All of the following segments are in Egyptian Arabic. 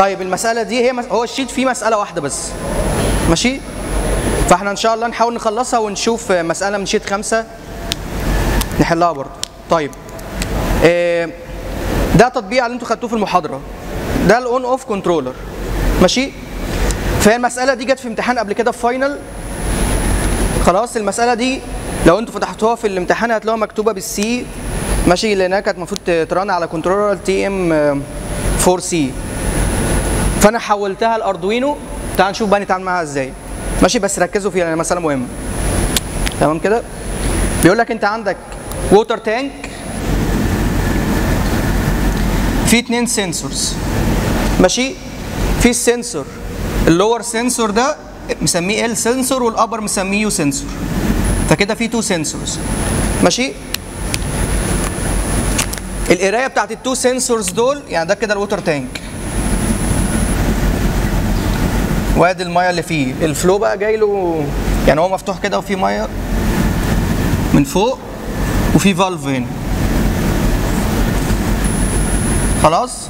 طيب المساله دي هي مس... هو الشيت فيه مساله واحده بس ماشي فاحنا ان شاء الله نحاول نخلصها ونشوف مساله من شيت خمسة نحلها برضه طيب آه، ده تطبيق على اللي انتوا خدتوه في المحاضره ده الاون اوف كنترولر ماشي فهي المساله دي جت في امتحان قبل كده في فاينل خلاص المساله دي لو انتوا فتحتوها في الامتحان هتلاقوها مكتوبه بالسي ماشي لانها كانت المفروض تران على كنترولر تي ام 4 سي فانا حولتها لاردوينو تعال نشوف بقى نتعامل معاها ازاي ماشي بس ركزوا فيها لان مساله مهمه تمام كده بيقول لك انت عندك ووتر تانك في اتنين سنسورز ماشي في السنسور اللور سنسور ده مسميه ال سنسور والابر مسميه يو سنسور فكده في تو سنسورز ماشي القرايه بتاعت التو سنسورز دول يعني ده كده الووتر تانك وادي الميه اللي فيه الفلو بقى جاي له يعني هو مفتوح كده وفي ميه من فوق وفي فالف هنا خلاص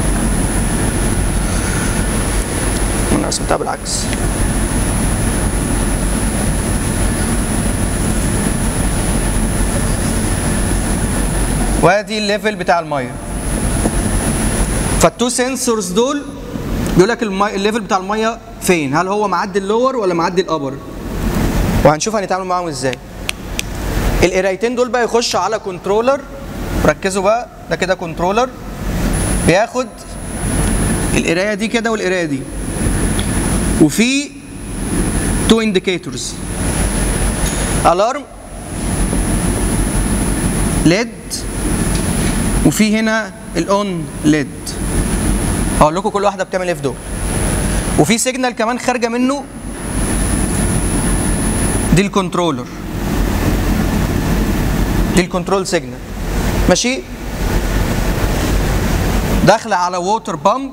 انا رسمتها بالعكس وادي الليفل بتاع الميه فالتو سنسورز دول بيقول لك المي... الليفل بتاع الميه فين هل هو معدي اللور ولا معدي الابر وهنشوف هنتعامل معاهم ازاي القرايتين دول بقى يخشوا على كنترولر ركزوا بقى ده كده كنترولر بياخد القرايه دي كده والقرايه دي وفي تو انديكيتورز الارم ليد وفي هنا الاون ليد هقول لكم كل واحده بتعمل ايه في دول وفي سيجنال كمان خارجه منه دي الكنترولر دي الكنترول سيجنال ماشي داخله على ووتر بامب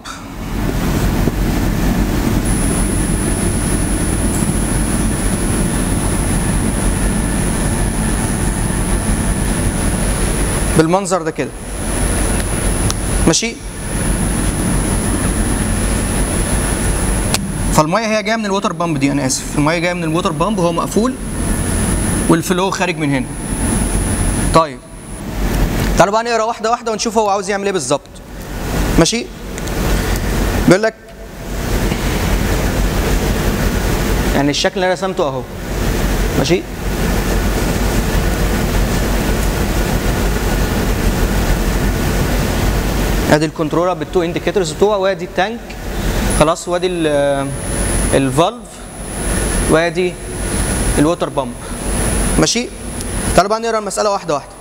بالمنظر ده كده ماشي فالميه هي جايه من الووتر بامب دي انا اسف الميه جايه من الووتر بامب وهو مقفول والفلو خارج من هنا طيب تعالوا بقى نقرا واحده واحده ونشوف هو عاوز يعمل ايه بالظبط ماشي بيقول لك يعني الشكل اللي انا رسمته اهو ماشي ادي الكنترولر بالتو انديكيتورز بتوعه وادي التانك خلاص وادي الفالف وادي الووتر بامب ماشي تعالوا بقى نقرا المساله واحده واحده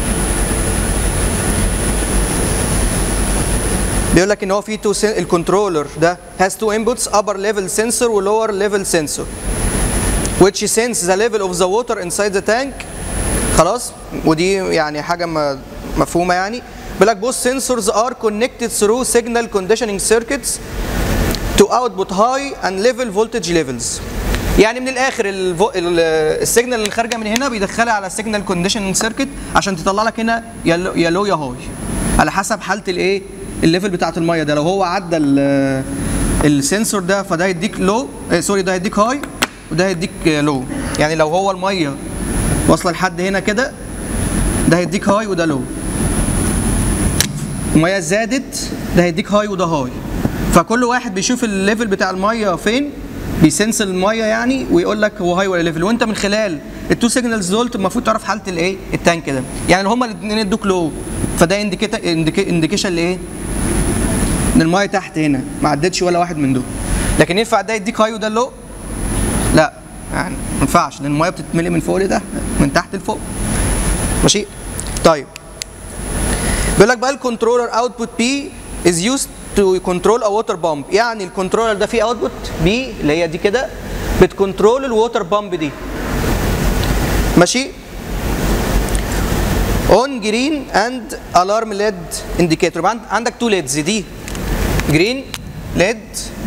بيقول لك ان هو في تو الكنترولر ده has two inputs upper level sensor و lower level sensor which sense the level of the water inside the tank خلاص ودي يعني حاجه م- مفهومه يعني بيقول لك both sensors are connected through signal conditioning circuits to output high and level voltage levels يعني من الاخر الفو... ال- السيجنال اللي خارجه من هنا بيدخلها على السيجنال كونديشننج سيركت عشان تطلع لك هنا يا لو يا لو يا هاي على حسب حاله الايه الليفل بتاعت الميه ده لو هو عدى ال- السنسور ده فده هيديك لو آه سوري ده هيديك هاي وده هيديك لو يعني لو هو الميه واصله لحد هنا كده ده هيديك هاي وده لو الميه زادت ده هيديك هاي وده هاي فكل واحد بيشوف الليفل بتاع الميه فين بيسنس الميه يعني ويقول لك هو هاي ولا ليفل وانت من خلال التو سيجنالز دول المفروض تعرف حاله الايه التانك ده يعني لو هما الاثنين ادوك لو فده انديكيشن لايه ان الميه تحت هنا ما عدتش ولا واحد من دول لكن ينفع ده يديك هاي وده لو لا يعني ما ينفعش لان الميه بتتملي من فوق لتحت من تحت لفوق ماشي طيب بيقول لك بقى الكنترولر اوتبوت بي از يوزد تو كنترول ا ووتر بامب يعني الكنترولر ده فيه اوتبوت بي اللي هي دي كده بتكنترول الووتر بامب دي ماشي اون جرين اند الارم ليد انديكيتور عندك تو ليدز دي جرين ليد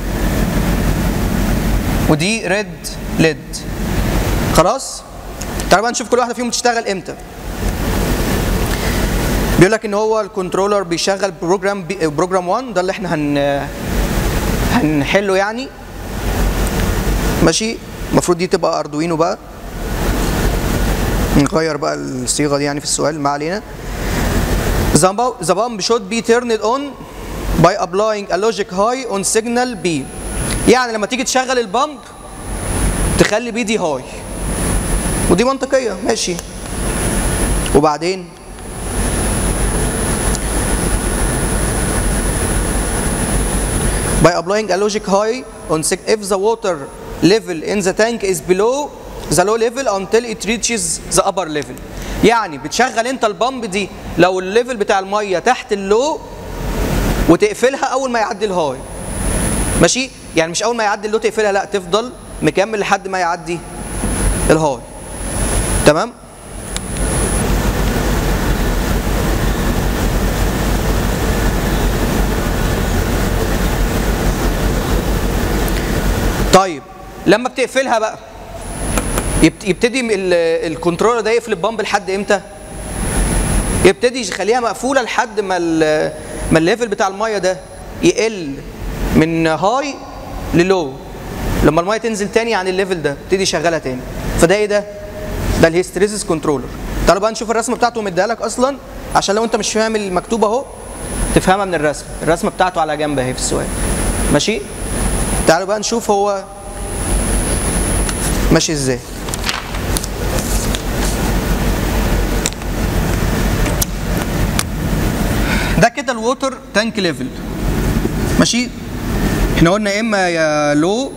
ودي ريد ليد خلاص تعالوا بقى نشوف كل واحده فيهم بتشتغل امتى بيقول لك ان هو الكنترولر بيشغل بروجرام بي بروجرام 1 ده اللي احنا هن هنحله يعني ماشي المفروض دي تبقى اردوينو بقى نغير بقى الصيغه دي يعني في السؤال ما علينا The bu- the pump should be turned on by applying a logic high on signal B يعني لما تيجي تشغل البامب تخلي بي دي هاي ودي منطقيه ماشي وبعدين by applying a logic high on sig- if the water level in the tank is below the low level until it reaches the upper level يعني بتشغل انت البامب دي لو الليفل بتاع الميه تحت اللو وتقفلها اول ما يعدي الهاي ماشي يعني مش اول ما يعدي اللو تقفلها لا تفضل مكمل لحد ما يعدي الهاي تمام طيب لما بتقفلها بقى يبت- يبتدي ال- الكنترولر ده يقفل البامب لحد امتى؟ يبتدي يخليها مقفوله لحد ما ال- ما الليفل بتاع الميه ده يقل من هاي للو لما الميه تنزل تاني عن الليفل ده يبتدي يشغلها تاني فده ايه ده؟ ده الهيستريزيس كنترولر تعالوا بقى نشوف الرسمه بتاعته مديها لك اصلا عشان لو انت مش فاهم المكتوب اهو تفهمها من الرسم الرسمه بتاعته على جنب اهي في السؤال ماشي تعالوا بقى نشوف هو ماشي ازاي ده كده الووتر تانك ليفل ماشي احنا قلنا يا اما يا لو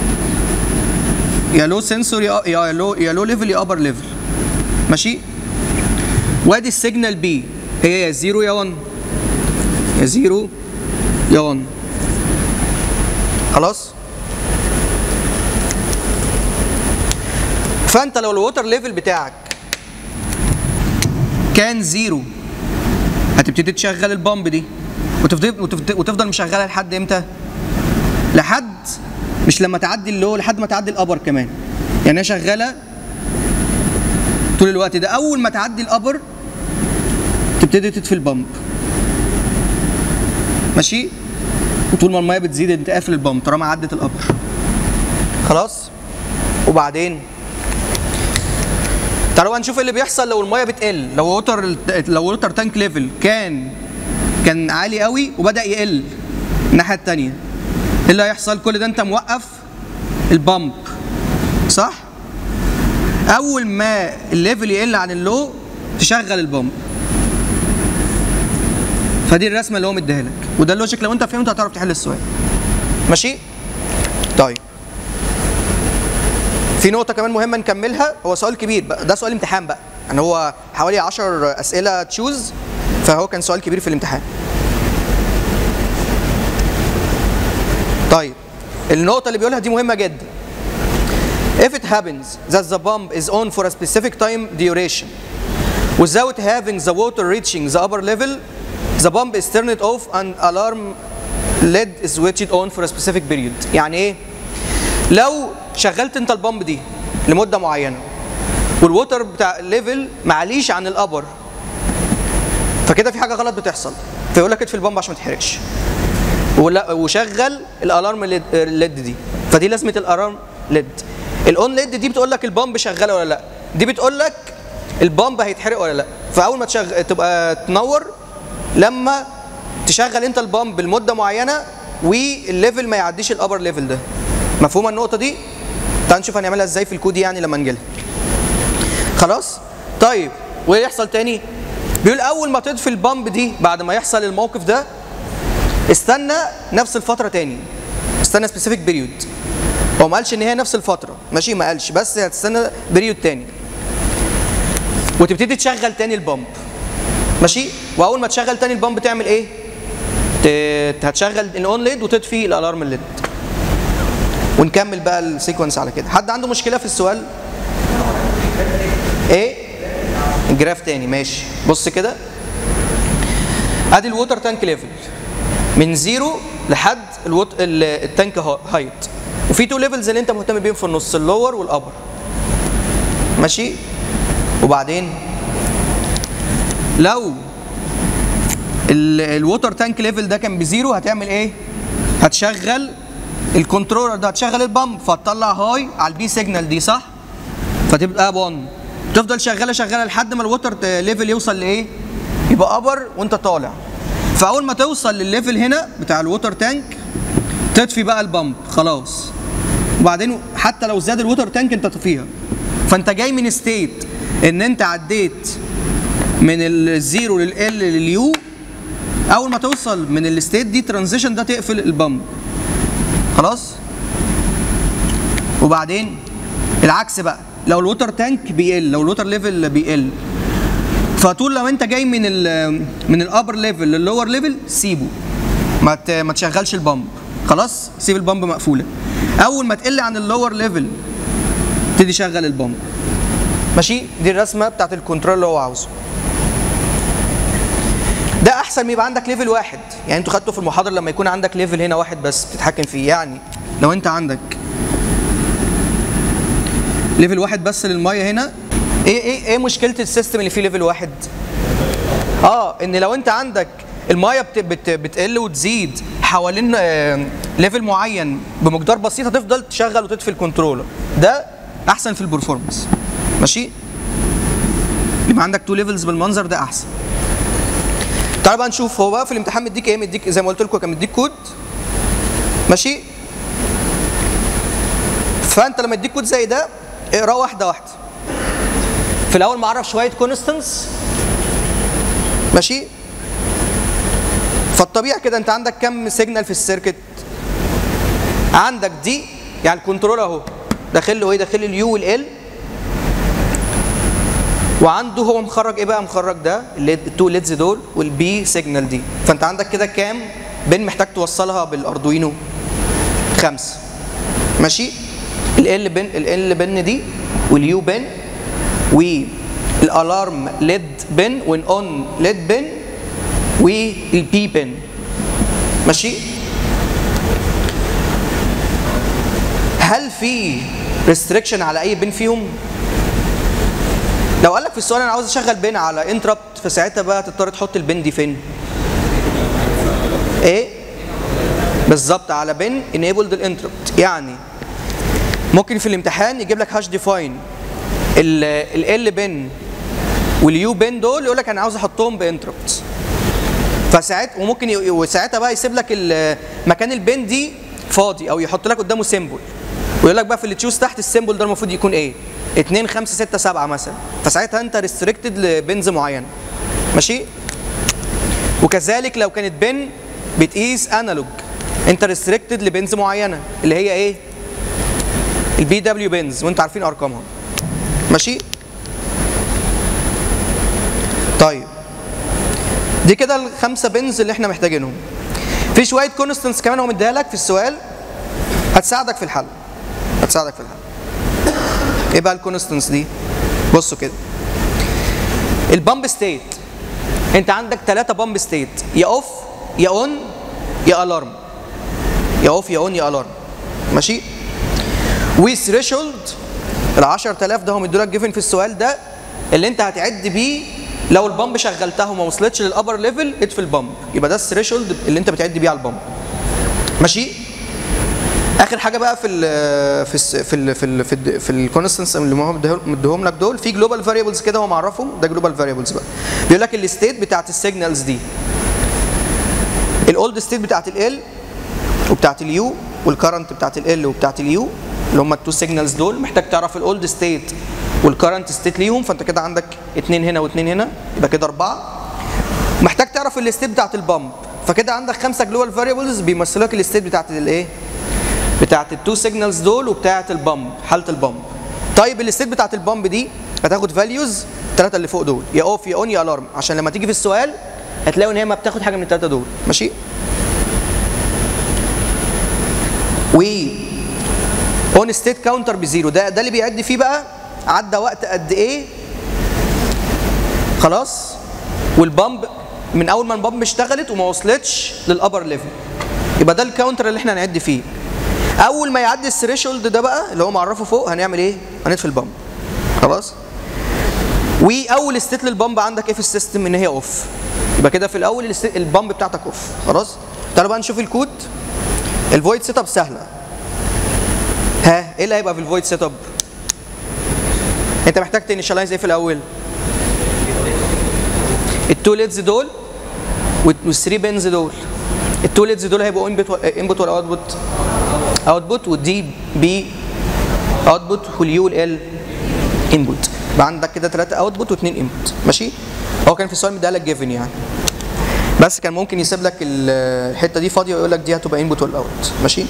يا لو سنسور يا يا لو يا لو ليفل يا ابر ليفل ماشي وادي السيجنال بي هي يا زيرو يا 1 يا زيرو يا 1 خلاص فانت لو الووتر ليفل بتاعك كان زيرو هتبتدي تشغل البامب دي وتفضل وتفضل, وتفضل مشغلها لحد امتى؟ لحد مش لما تعدي اللو لحد ما تعدي الابر كمان يعني هي شغاله طول الوقت ده اول ما تعدي الابر تبتدي تطفي البامب ماشي وطول ما الميه بتزيد انت قافل البامب طالما عدت الابر خلاص وبعدين تعالوا بقى نشوف ايه اللي بيحصل لو الميه بتقل لو ووتر لو ووتر تانك ليفل كان كان عالي قوي وبدا يقل الناحيه الثانيه ايه اللي هيحصل كل ده انت موقف البامب صح اول ما الليفل يقل عن اللو تشغل البامب فدي الرسمه اللي هو مديها لك وده اللوجيك لو انت فهمته هتعرف تحل السؤال ماشي طيب في نقطة كمان مهمة نكملها هو سؤال كبير بقى ده سؤال امتحان بقى يعني هو حوالي 10 أسئلة تشوز فهو كان سؤال كبير في الامتحان طيب النقطة اللي بيقولها دي مهمة جدا If it happens that the pump is on for a specific time duration without having the water reaching the upper level the pump is turned off and alarm LED is switched on for a specific period يعني ايه لو شغلت انت البامب دي لمده معينه والووتر بتاع الليفل معليش عن الابر فكده في حاجه غلط بتحصل فيقول لك اطفي البامب عشان ما تحرقش ولا- وشغل الالارم ليد دي فدي لازمه الالارم ليد الاون ليد دي بتقول لك البامب شغاله ولا لا دي بتقول لك البامب هيتحرق ولا لا فاول ما تشغل تبقى تنور لما تشغل انت البامب لمده معينه والليفل ما يعديش الابر ليفل ده مفهومه النقطه دي تعال نشوف هنعملها ازاي في الكود يعني لما نجيلها خلاص طيب وايه يحصل تاني بيقول اول ما تطفي البامب دي بعد ما يحصل الموقف ده استنى نفس الفتره تاني استنى سبيسيفيك بيريود هو ما قالش ان هي نفس الفتره ماشي ما قالش بس هتستنى بيريود تاني وتبتدي تشغل تاني البامب ماشي واول ما تشغل تاني البامب تعمل ايه ت- هتشغل الاون ليد وتطفي الالارم الليد ونكمل بقى السيكونس على كده حد عنده مشكله في السؤال ايه الجراف تاني ماشي بص كده ادي الووتر تانك ليفل من زيرو لحد الوت... ال- التانك ها- هايت وفي تو ليفلز اللي انت مهتم بيهم في النص اللور والابر ماشي وبعدين لو ال- الووتر تانك ليفل ده كان بزيرو هتعمل ايه هتشغل الكنترولر ده هتشغل البامب فتطلع هاي على البي سيجنال دي صح فتبقى 1 تفضل شغاله شغاله لحد ما الوتر ليفل يوصل لايه يبقى ابر وانت طالع فاول ما توصل للليفل هنا بتاع الوتر تانك تطفي بقى البامب خلاص وبعدين حتى لو زاد الوتر تانك انت تطفيها فانت جاي من ستيت ان انت عديت من الزيرو لل لليو اول ما توصل من الستيت دي ترانزيشن ده تقفل البامب خلاص وبعدين العكس بقى لو الوتر تانك بيقل لو الوتر ليفل بيقل فطول لو انت جاي من ال من الابر ليفل لللور ليفل سيبه ما ت- ما تشغلش البامب خلاص سيب البامب مقفوله اول ما تقل عن اللور ليفل تبتدي شغل البامب ماشي دي الرسمه بتاعت الكنترول اللي هو عاوزه ده احسن ما يبقى عندك ليفل واحد يعني انتوا خدتوا في المحاضره لما يكون عندك ليفل هنا واحد بس بتتحكم فيه يعني لو انت عندك ليفل واحد بس للميه هنا ايه ايه ايه مشكله السيستم اللي فيه ليفل واحد اه ان لو انت عندك المايه بت بت بتقل وتزيد حوالين آه، ليفل معين بمقدار بسيط هتفضل تشغل وتطفي الكنترولر ده احسن في البرفورمانس ماشي يبقى عندك تو ليفلز بالمنظر ده احسن تعال بقى نشوف هو بقى في الامتحان مديك ايه مديك زي ما قلت لكم كان مديك كود ماشي فانت لما يديك كود زي ده اقراه واحده واحده في الاول معرف شويه كونستنس ماشي فالطبيعي كده انت عندك كم سيجنال في السيركت عندك دي يعني الكنترول اهو داخل له ايه داخل اليو والال وعنده هو مخرج ايه بقى مخرج ده الليد التو ليدز دول والبي سيجنال دي فانت عندك كده كام بن محتاج توصلها بالاردوينو خمسه ماشي ال بن ال بن دي واليو بن والالارم ليد بن والاون ليد بن والبي بن ماشي هل في ريستريكشن على اي بن فيهم لو قال لك في السؤال انا عاوز اشغل بن على انتربت فساعتها بقى هتضطر تحط البن دي فين ايه بالظبط على بن انيبلد الانتربت يعني ممكن في الامتحان يجيب لك هاش ديفاين ال بن واليو بن دول يقول لك انا عاوز احطهم بانتربت فساعات وممكن ي- وساعتها بقى يسيب لك ال- مكان البن دي فاضي او يحط لك قدامه سيمبل ويقول لك بقى في اللي تشوز تحت السيمبل ده المفروض يكون ايه 2 5 6 7 مثلا فساعتها انت ريستريكتد لبنز معين ماشي وكذلك لو كانت بن بتقيس انالوج انت ريستريكتد لبنز معينه اللي هي ايه البي دبليو بنز وانتوا عارفين ارقامها ماشي طيب دي كده الخمسه بنز اللي احنا محتاجينهم في شويه كونستنس كمان هو مديها لك في السؤال هتساعدك في الحل هتساعدك في الحل ايه بقى الكونستنس دي بصوا كده البامب ستيت انت عندك ثلاثه بامب ستيت يا اوف يا اون يا الارم يا اوف يا اون يا الارم ماشي وثريشولد ال 10000 ده هم ادوا لك جيفن في السؤال ده اللي انت هتعد بيه لو البامب شغلتها وما وصلتش للابر ليفل اطفي البامب يبقى ده الثريشولد اللي انت بتعد بيه على البامب ماشي اخر حاجه بقى في ال في ال في ال في ال في, ال في الكونستنس اللي هم مديه- مديهم لك دول في جلوبال فاريبلز كده هو معرفهم ده جلوبال فاريبلز بقى بيقول لك الستيت بتاعت السيجنالز دي الاولد ستيت بتاعت ال وبتاعت اليو والكرنت بتاعت ال وبتاعت اليو اللي هم التو سيجنالز دول محتاج تعرف الاولد ستيت والكرنت ستيت ليهم فانت كده عندك اتنين هنا واتنين هنا يبقى كده اربعه محتاج تعرف الستيت بتاعت البامب فكده عندك خمسه جلوبال فاريبلز بيمثلوا لك الستيت بتاعت الايه بتاعت التو سيجنالز دول وبتاعت البامب حاله البامب طيب الستيت بتاعت البامب دي هتاخد فاليوز الثلاثه اللي فوق دول يا اوف يا اون يا الارم عشان لما تيجي في السؤال هتلاقوا ان هي ما بتاخد حاجه من الثلاثه دول ماشي و اون ستيت كاونتر بزيرو ده ده اللي بيعد فيه بقى عدى وقت قد ايه خلاص والبامب من اول ما البامب اشتغلت وما وصلتش للابر ليفل يبقى ده الكاونتر اللي احنا هنعد فيه اول ما يعدي الثريشولد ده بقى اللي هو معرفه فوق هنعمل ايه هنطفي البامب خلاص واول ستيت للبامب عندك ايه في السيستم ان هي اوف يبقى كده في الاول الست- البامب بتاعتك اوف خلاص تعالوا بقى نشوف الكود الفويد سيت اب سهله ها ايه اللي هيبقى في الفويد سيت اب انت محتاج تنشالايز ايه في الاول التو ليدز دول والثري بنز دول التو ليدز دول هيبقوا انبوت انبوت ولا اوتبوت اوتبوت والدي بي اوتبوت واليو ال انبوت يبقى عندك كده ثلاثه اوتبوت واثنين انبوت ماشي هو كان في السؤال مديها لك جيفن يعني بس كان ممكن يسيب لك ال- الحته دي فاضيه ويقول لك دي هتبقى انبوت ولا اوت ماشي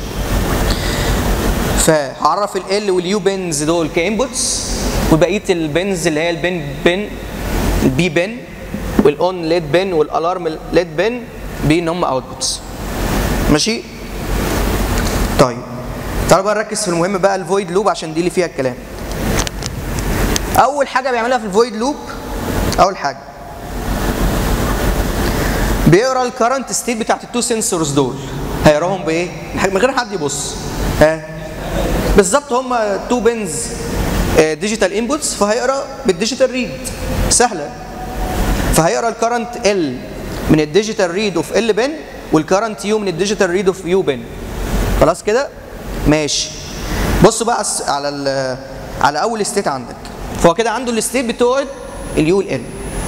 فهعرف ال واليو بنز دول كانبوتس وبقيه البنز اللي هي البن بن البي بن والاون ليد بن والالارم ليد بن بان هم اوتبوتس ماشي طيب تعالوا بقى نركز في المهم بقى الفويد لوب عشان دي اللي فيها الكلام اول حاجه بيعملها في الفويد لوب اول حاجه بيقرا الكرنت ستيت بتاعت التو سنسورز دول هيقراهم بايه من غير حد يبص ها بالظبط هم تو بنز ديجيتال انبوتس فهيقرا بالديجيتال ريد سهله فهيقرا الكرنت ال من الديجيتال ريد اوف ال بن والكرنت يو من الديجيتال ريد اوف يو بن خلاص كده ماشي بص بقى على- على ال- على اول ستيت عندك فهو كده عنده الستيت بتوع اليو والال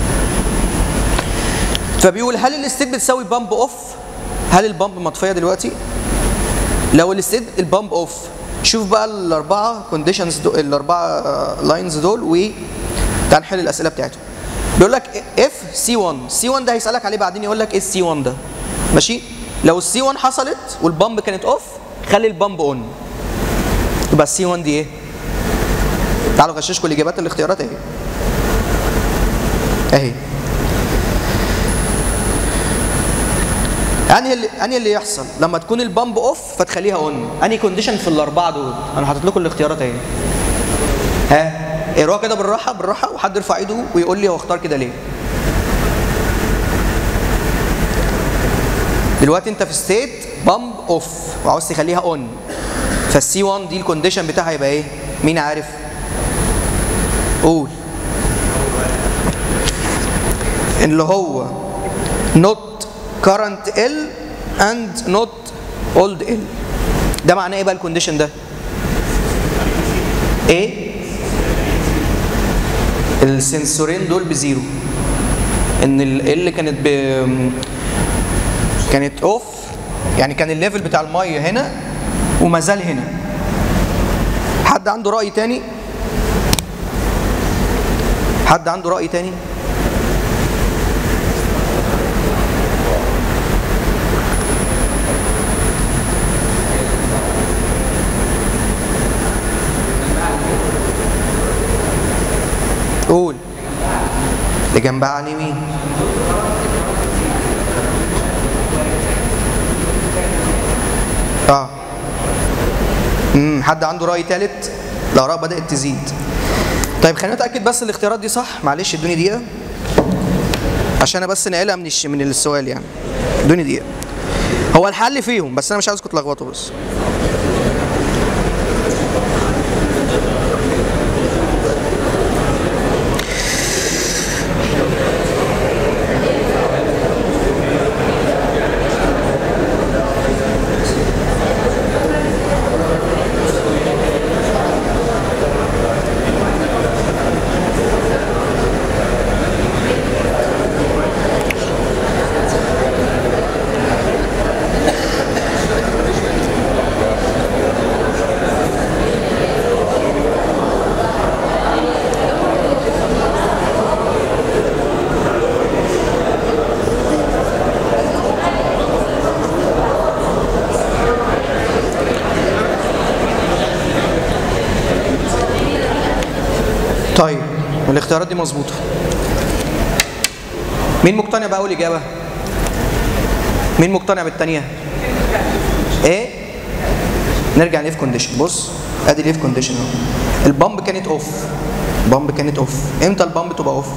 فبيقول هل الستيت بتساوي بامب اوف هل البامب مطفيه دلوقتي لو الستيت البامب اوف شوف بقى الاربعه كونديشنز دول الاربعه لاينز دول و تعال نحل الاسئله بتاعتهم بيقول لك اف سي 1 سي 1 ده هيسالك عليه بعدين يقول لك ايه السي 1 ده ماشي لو السي 1 حصلت والبامب كانت اوف خلي البامب اون يبقى السي 1 دي ايه تعالوا غششكم الاجابات الاختيارات اهي اهي انهي اللي انهي اللي يحصل لما تكون البامب اوف فتخليها اون انهي كونديشن في الاربعه دول انا حاطط لكم الاختيارات اهي ها اقراها كده بالراحه بالراحه وحد يرفع ايده ويقول لي هو اختار كده ليه دلوقتي انت في ستيت بامب اوف وعاوز تخليها اون فالسي 1 دي الكونديشن بتاعها يبقى ايه مين عارف قول اللي هو not current L and not old L ده معناه ايه بقى الكونديشن ده ايه السنسورين دول بزيرو ان ال L كانت ب كانت اوف يعني كان الليفل بتاع الميه هنا وما زال هنا حد عنده رأي تاني حد عنده رأي تاني قول اللي جنبها على اليمين اه امم حد عنده راي ثالث الاراء بدات تزيد طيب خلينا نتاكد بس الاختيارات دي صح معلش ادوني دقيقه عشان انا بس نقلها من الش... من السؤال يعني ادوني دقيقه هو الحل فيهم بس انا مش عايزكم تلخبطوا بس طيب الاختيارات دي مظبوطه مين مقتنع باول اجابه مين مقتنع بالثانيه ايه نرجع ليف كونديشن بص ادي ليف كونديشن اهو البامب كانت اوف البامب كانت اوف امتى البامب تبقى اوف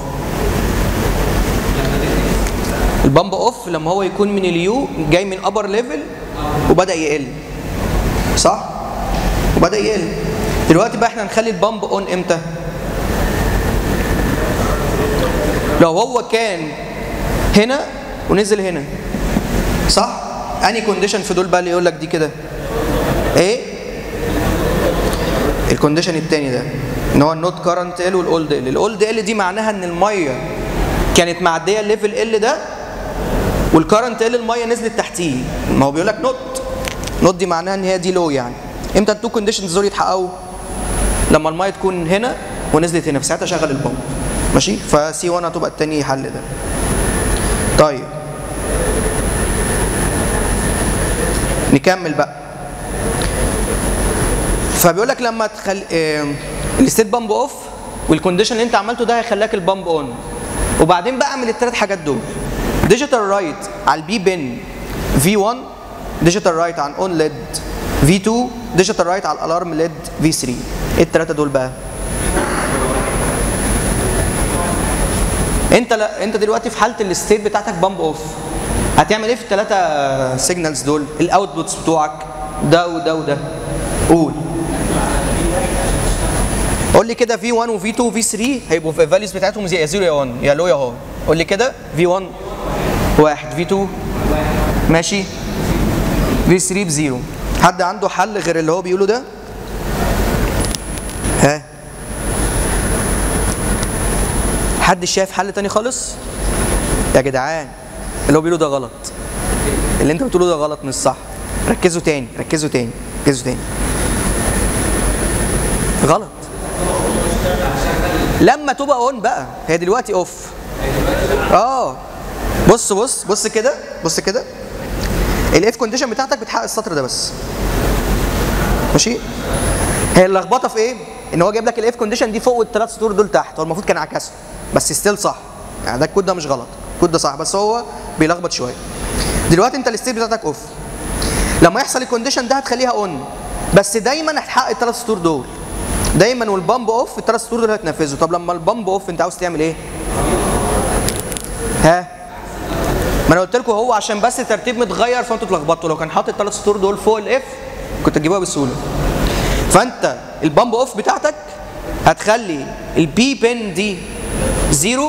البامب اوف لما هو يكون من اليو جاي من ابر ليفل وبدا يقل صح وبدا يقل دلوقتي بقى احنا هنخلي البامب اون امتى لو هو كان هنا ونزل هنا صح انهي كونديشن في دول بقى اللي يقول لك دي كده ايه الكونديشن التاني ده ان هو النوت كارنت ال والاولد ال الاولد ال دي معناها ان الميه كانت معديه الليفل ال ده والكارنت ال الميه نزلت تحتيه ما هو بيقول لك نوت نوت دي معناها ان هي دي لو يعني امتى التو كونديشنز دول يتحققوا لما الميه تكون هنا ونزلت هنا في ساعتها شغل البامب ماشي فسي 1 هتبقى التاني حل ده طيب نكمل بقى فبيقول لك لما تخل اه الستيت بامب اوف والكونديشن اللي انت عملته ده هيخليك البامب اون وبعدين بقى اعمل الثلاث حاجات دول ديجيتال رايت على البي بن في 1 ديجيتال رايت عن اون ليد في 2 ديجيتال رايت على الالارم ليد في 3 ايه الثلاثه دول بقى انت لا انت دلوقتي في حاله الستيت بتاعتك بامب اوف هتعمل ايه في الثلاثه سيجنالز دول الاوتبوتس بتوعك ده وده وده قول قول لي كده في 1 وفي 2 وفي 3 هيبقوا في الفاليوز بتاعتهم يا 0 يا 1 يا لو يا هو قول لي كده في 1 واحد في 2 ماشي في 3 بزيرو حد عنده حل غير اللي هو بيقوله ده ها حد شايف حل تاني خالص يا جدعان اللي هو بيقوله ده غلط اللي انت بتقوله ده غلط مش صح ركزوا تاني ركزوا تاني ركزوا تاني غلط لما تبقى اون بقى هي دلوقتي اوف اه بص بص بص كده بص كده الاف كونديشن بتاعتك بتحقق السطر ده بس ماشي هي اللخبطه في ايه ان هو جايب لك الاف كونديشن دي فوق والثلاث سطور دول تحت هو المفروض كان عكسه بس ستيل صح يعني ده الكود ده مش غلط الكود ده صح بس هو بيلخبط شويه دلوقتي انت الستيت بتاعتك اوف لما يحصل الكونديشن ده هتخليها اون بس دايما هتحقق الثلاث سطور دول دايما والبامب اوف الثلاث سطور دول هتنفذوا طب لما البامب اوف انت عاوز تعمل ايه ها ما انا قلت لكم هو عشان بس الترتيب متغير فانتوا اتلخبطتوا لو كان حاطط الثلاث سطور دول فوق الاف كنت تجيبوها بسهوله فانت البامب اوف بتاعتك هتخلي البي بن دي زيرو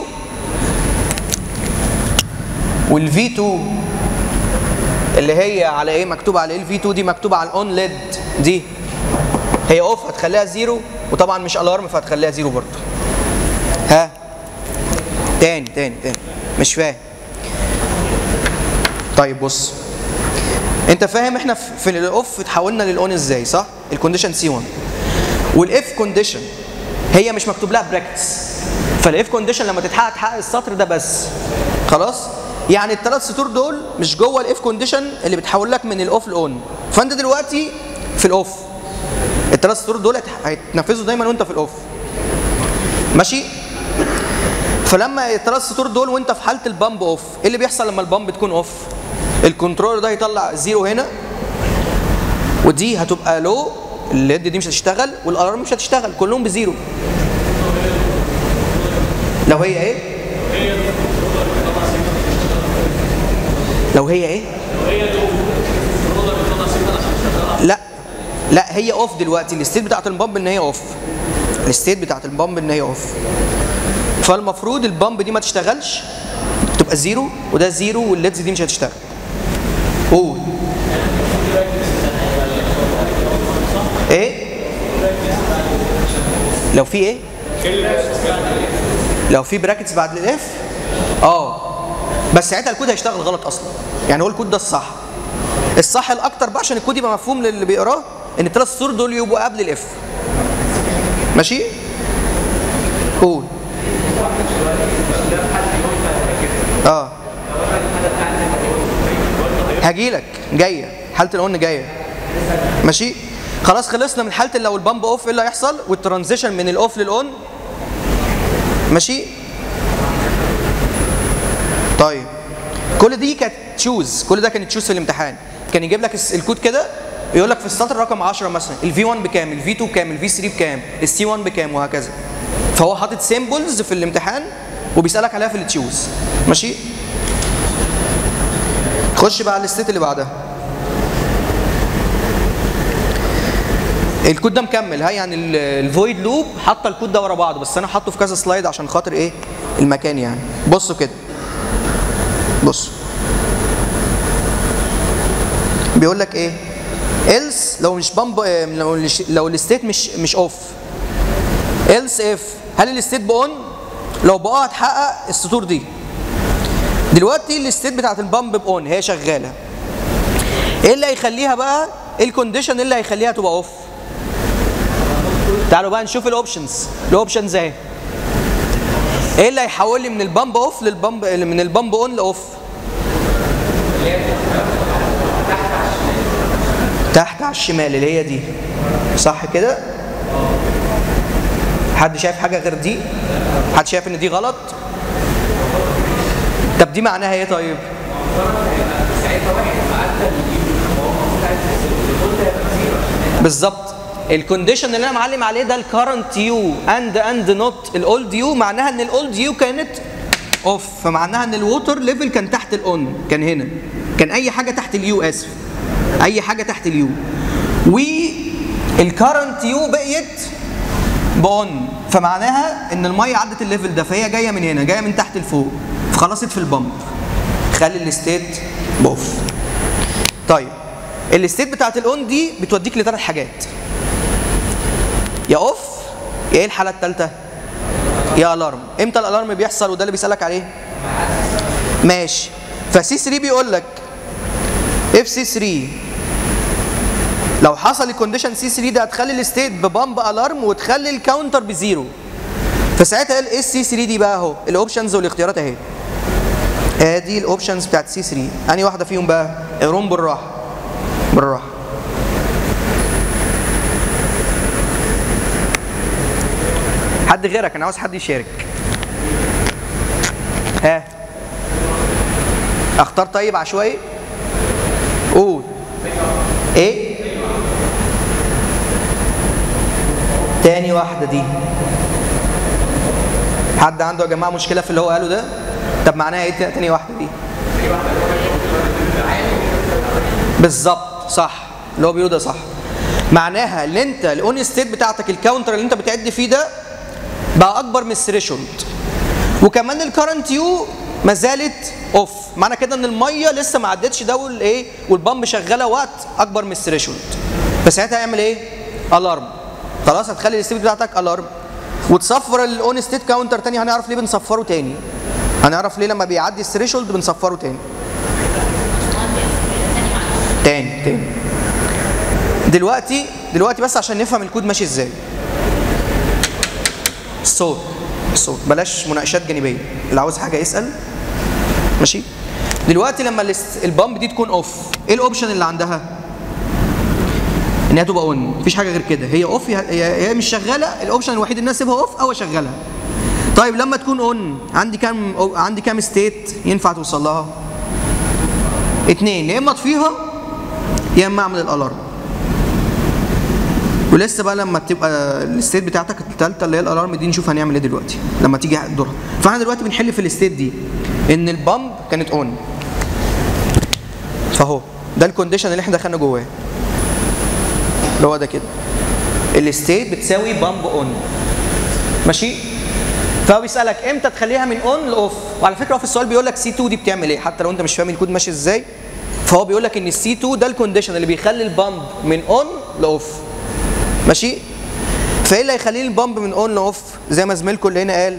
والفي 2 اللي هي على ايه مكتوب على ايه الفي 2 دي مكتوبه على الاون ليد دي هي اوف هتخليها زيرو وطبعا مش الارم فهتخليها زيرو برضه ها تاني تاني تاني مش فاهم طيب بص انت فاهم احنا في الاوف اتحولنا للاون ازاي صح الكونديشن سي 1 والاف كونديشن هي مش مكتوب لها براكتس فالاف كونديشن لما تتحقق تحقق السطر ده بس خلاص يعني الثلاث سطور دول مش جوه الاف كونديشن اللي بتحول لك من الاوف لاون فانت دلوقتي في الاوف الثلاث سطور دول هيتنفذوا دايما وانت في الاوف ماشي فلما الثلاث سطور دول وانت في حاله البامب اوف ايه اللي بيحصل لما البامب تكون اوف الكنترولر ده هيطلع زيرو هنا ودي هتبقى لو الليد دي مش هتشتغل والالارم مش هتشتغل كلهم بزيرو لو هي ايه لو هي ايه لا لا هي اوف دلوقتي الستيت بتاعت البامب ان هي اوف الستيت بتاعت البامب ان هي اوف فالمفروض البامب دي ما تشتغلش تبقى زيرو وده زيرو والليدز دي مش هتشتغل قول ايه لو في ايه لو في براكتس بعد الاف اه بس ساعتها الكود هيشتغل غلط اصلا يعني هو الكود ده الصح الصح الاكتر بقى عشان الكود يبقى مفهوم للي بيقراه ان الثلاث سطور دول يبقوا قبل الاف ماشي قول اه هجيلك جايه حاله الاون جايه ماشي خلاص خلصنا من حاله لو البامب اوف ايه اللي هيحصل والترانزيشن من الاوف للاون ماشي طيب كل دي كانت تشوز كل ده كانت تشوز في الامتحان كان يجيب لك الكود كده يقول لك في السطر رقم 10 مثلا الفي 1 بكام الفي 2 بكام الفي 3 بكام السي 1 بكام وهكذا فهو حاطط سيمبلز في الامتحان وبيسالك عليها في التشوز ماشي خش بقى على الستيت اللي بعدها الكود ده مكمل ها يعني الفويد لوب حاطه الكود ده ورا بعض بس انا حاطه في كذا سلايد عشان خاطر ايه المكان يعني بصوا كده بص بيقول لك ايه else لو مش بامب لو لو الستيت مش مش اوف else if هل الستيت بون لو بقى هتحقق السطور دي دلوقتي الستيت بتاعت البامب بون هي شغاله ايه اللي هيخليها بقى ايه الكونديشن اللي هيخليها تبقى اوف تعالوا بقى نشوف الاوبشنز الاوبشنز اهي ايه اللي هيحول لي من البامب اوف للبامب من البامب اون لاوف تحت على الشمال اللي هي دي صح كده حد شايف حاجه غير دي حد شايف ان دي غلط طب دي معناها ايه طيب بالظبط الكونديشن اللي انا معلم عليه ده الكرنت يو اند اند نوت الاولد يو معناها ان الاولد يو كانت اوف فمعناها ان الووتر ليفل كان تحت الاون كان هنا كان اي حاجه تحت اليو اسف اي حاجه تحت اليو والكرنت يو بقيت بون فمعناها ان الميه عدت الليفل ده فهي جايه من هنا جايه من تحت لفوق فخلصت في البمب خلي الستيت باوف طيب الستيت بتاعت الاون دي بتوديك لثلاث حاجات يا اوف يا ايه الحاله الثالثه يا الارم امتى الالارم بيحصل وده اللي بيسالك عليه ماشي فسي 3 بيقول لك اف سي 3 لو حصل الكونديشن سي 3 ده هتخلي الستيت ببامب الارم وتخلي الكاونتر بزيرو فساعتها قال ايه السي 3 دي بقى اهو الاوبشنز والاختيارات اهي ادي الاوبشنز بتاعت سي 3 انهي واحده فيهم بقى اقرون بالراحه بالراحه حد غيرك انا عاوز حد يشارك ها اختار طيب عشوائي قول ايه تاني واحدة دي حد عنده يا جماعة مشكلة في اللي هو قاله ده طب معناها ايه تاني واحدة دي بالظبط صح اللي هو بيقوله ده صح معناها ان انت الاون ستيت بتاعتك الكاونتر اللي انت بتعد فيه ده بقى اكبر من الثريشولد وكمان الكرنت يو ما زالت اوف معنى كده ان الميه لسه ما عدتش ده والايه والبامب شغاله وقت اكبر من الثريشولد فساعتها هيعمل ايه الارم خلاص هتخلي الستيت بتاعتك الارم وتصفر الاون ستيت كاونتر تاني هنعرف ليه بنصفره تاني هنعرف ليه لما بيعدي الثريشولد بنصفره تاني تاني تاني دلوقتي دلوقتي بس عشان نفهم الكود ماشي ازاي الصوت الصوت بلاش مناقشات جانبيه اللي عاوز حاجه يسال ماشي دلوقتي لما البامب دي تكون اوف ايه الاوبشن اللي عندها انها تبقى اون مفيش حاجه غير كده هي اوف هي, هي مش شغاله الاوبشن الوحيد ان اسيبها اوف او اشغلها طيب لما تكون اون عندي كام عندي كام ستيت ينفع توصل لها اتنين يا اما اطفيها يا اما اعمل الالارم ولسه بقى لما تبقى الستيت بتاعتك الثالثه اللي هي الالارم دي نشوف هنعمل ايه دلوقتي لما تيجي دورها فاحنا دلوقتي بنحل في الستيت دي ان البامب كانت اون فاهو ده الكونديشن اللي احنا دخلنا جواه اللي هو ده كده الستيت بتساوي بامب اون ماشي فهو بيسالك امتى تخليها من اون لاوف وعلى فكره هو في السؤال بيقول لك سي 2 دي بتعمل ايه حتى لو انت مش فاهم الكود ماشي ازاي فهو بيقول لك ان السي 2 ده الكونديشن اللي بيخلي البامب من اون لاوف ماشي فايه اللي هيخلي البامب من اون لاوف زي ما زميلكم اللي هنا قال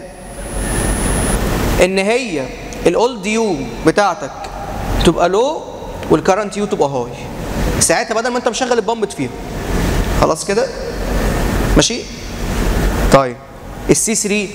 ان هي الاولد يو بتاعتك تبقى لو والكرنت يو تبقى هاي ساعتها بدل ما انت مشغل البامب تفيها خلاص كده ماشي طيب السي 3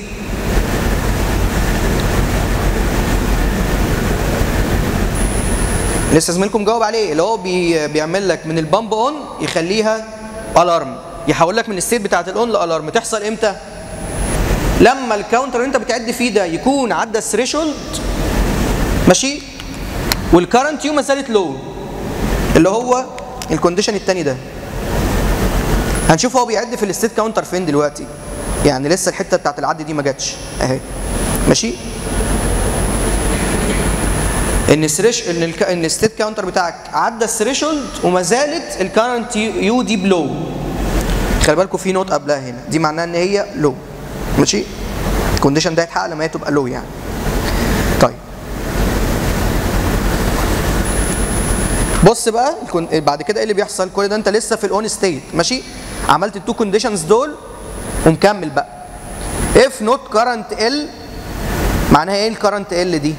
لسه زميلكم جاوب عليه اللي هو بي بيعمل لك من البامب اون يخليها الارم يحول لك من الستيت بتاعت الاون لالارم تحصل امتى لما الكاونتر اللي انت بتعد فيه ده يكون عدى الثريشولد ماشي والكرنت يو ما زالت لو اللي هو الكونديشن الثاني ده هنشوف هو بيعد في الستيت كاونتر فين دلوقتي يعني لسه الحته بتاعت العد دي ما جاتش اهي ماشي ان الثريش ان الك... ان الستيت كاونتر بتاعك عدى الثريشولد وما زالت الكرنت يو دي بلو خلي بالكم في نوت قبلها هنا دي معناها ان هي لو ماشي الكونديشن ده يتحقق لما هي تبقى لو يعني طيب بص بقى الكون- بعد كده ايه اللي بيحصل كل ده انت لسه في الاون ستيت ماشي عملت التو كونديشنز دول ومكمل بقى if not current L معناها ايه الكرنت ال دي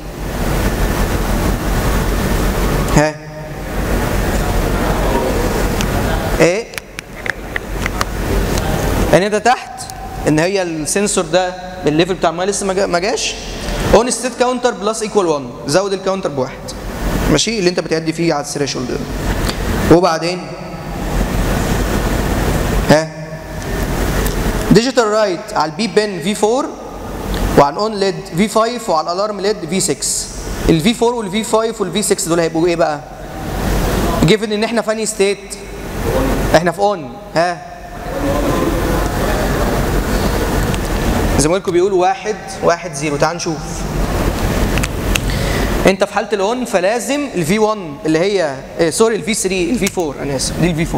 ها ايه ان انت تحت ان هي السنسور ده الليفل بتاع الميه لسه ما جا- ما جاش اون ستيت كاونتر بلس ايكوال 1 زود الكاونتر بواحد ماشي اللي انت بتعدي فيه على الثريشولد ده وبعدين ها ديجيتال رايت على البي بن في 4 وعلى الاون ليد في 5 وعلى الالارم ليد في 6 الفي 4 والفي 5 والفي 6 دول هيبقوا ايه بقى؟ جيفن ان احنا في انهي ستيت؟ احنا في اون ها زمايلكم بيقولوا واحد واحد زيرو تعال نشوف انت في حاله الاون فلازم الفي 1 اللي هي اه سوري الفي 3 الفي 4 انا اسف دي الفي 4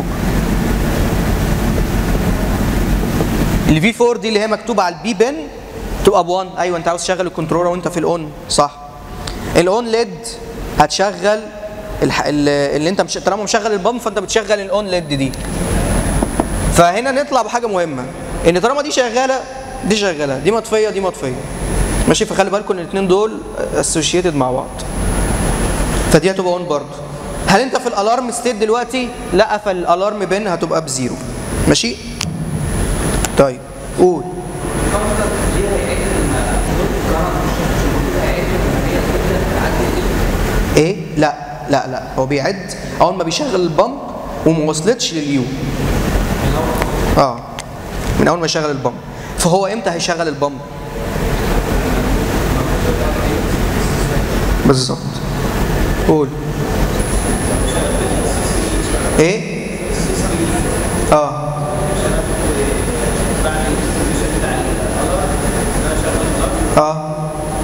الفي 4 دي اللي هي مكتوبه على البي بن تبقى ب 1 ايوه انت عاوز تشغل الكنترولر وانت في الاون صح الاون ليد هتشغل الح... ال- اللي انت مش... طالما مشغل البامب فانت بتشغل الاون ليد دي فهنا نطلع بحاجه مهمه ان طالما دي شغاله دي شغاله دي مطفيه دي مطفيه ماشي فخلي بالكم ان الاثنين دول اسوشيتد مع بعض فدي هتبقى اون برضه هل انت في الالارم ستيت دلوقتي لا فالالارم بن هتبقى بزيرو ماشي طيب قول ايه لا لا لا هو بيعد اول ما بيشغل البامب وما وصلتش لليو اه من اول ما يشغل البامب فهو امتى هيشغل البامب بالظبط قول ايه اه اه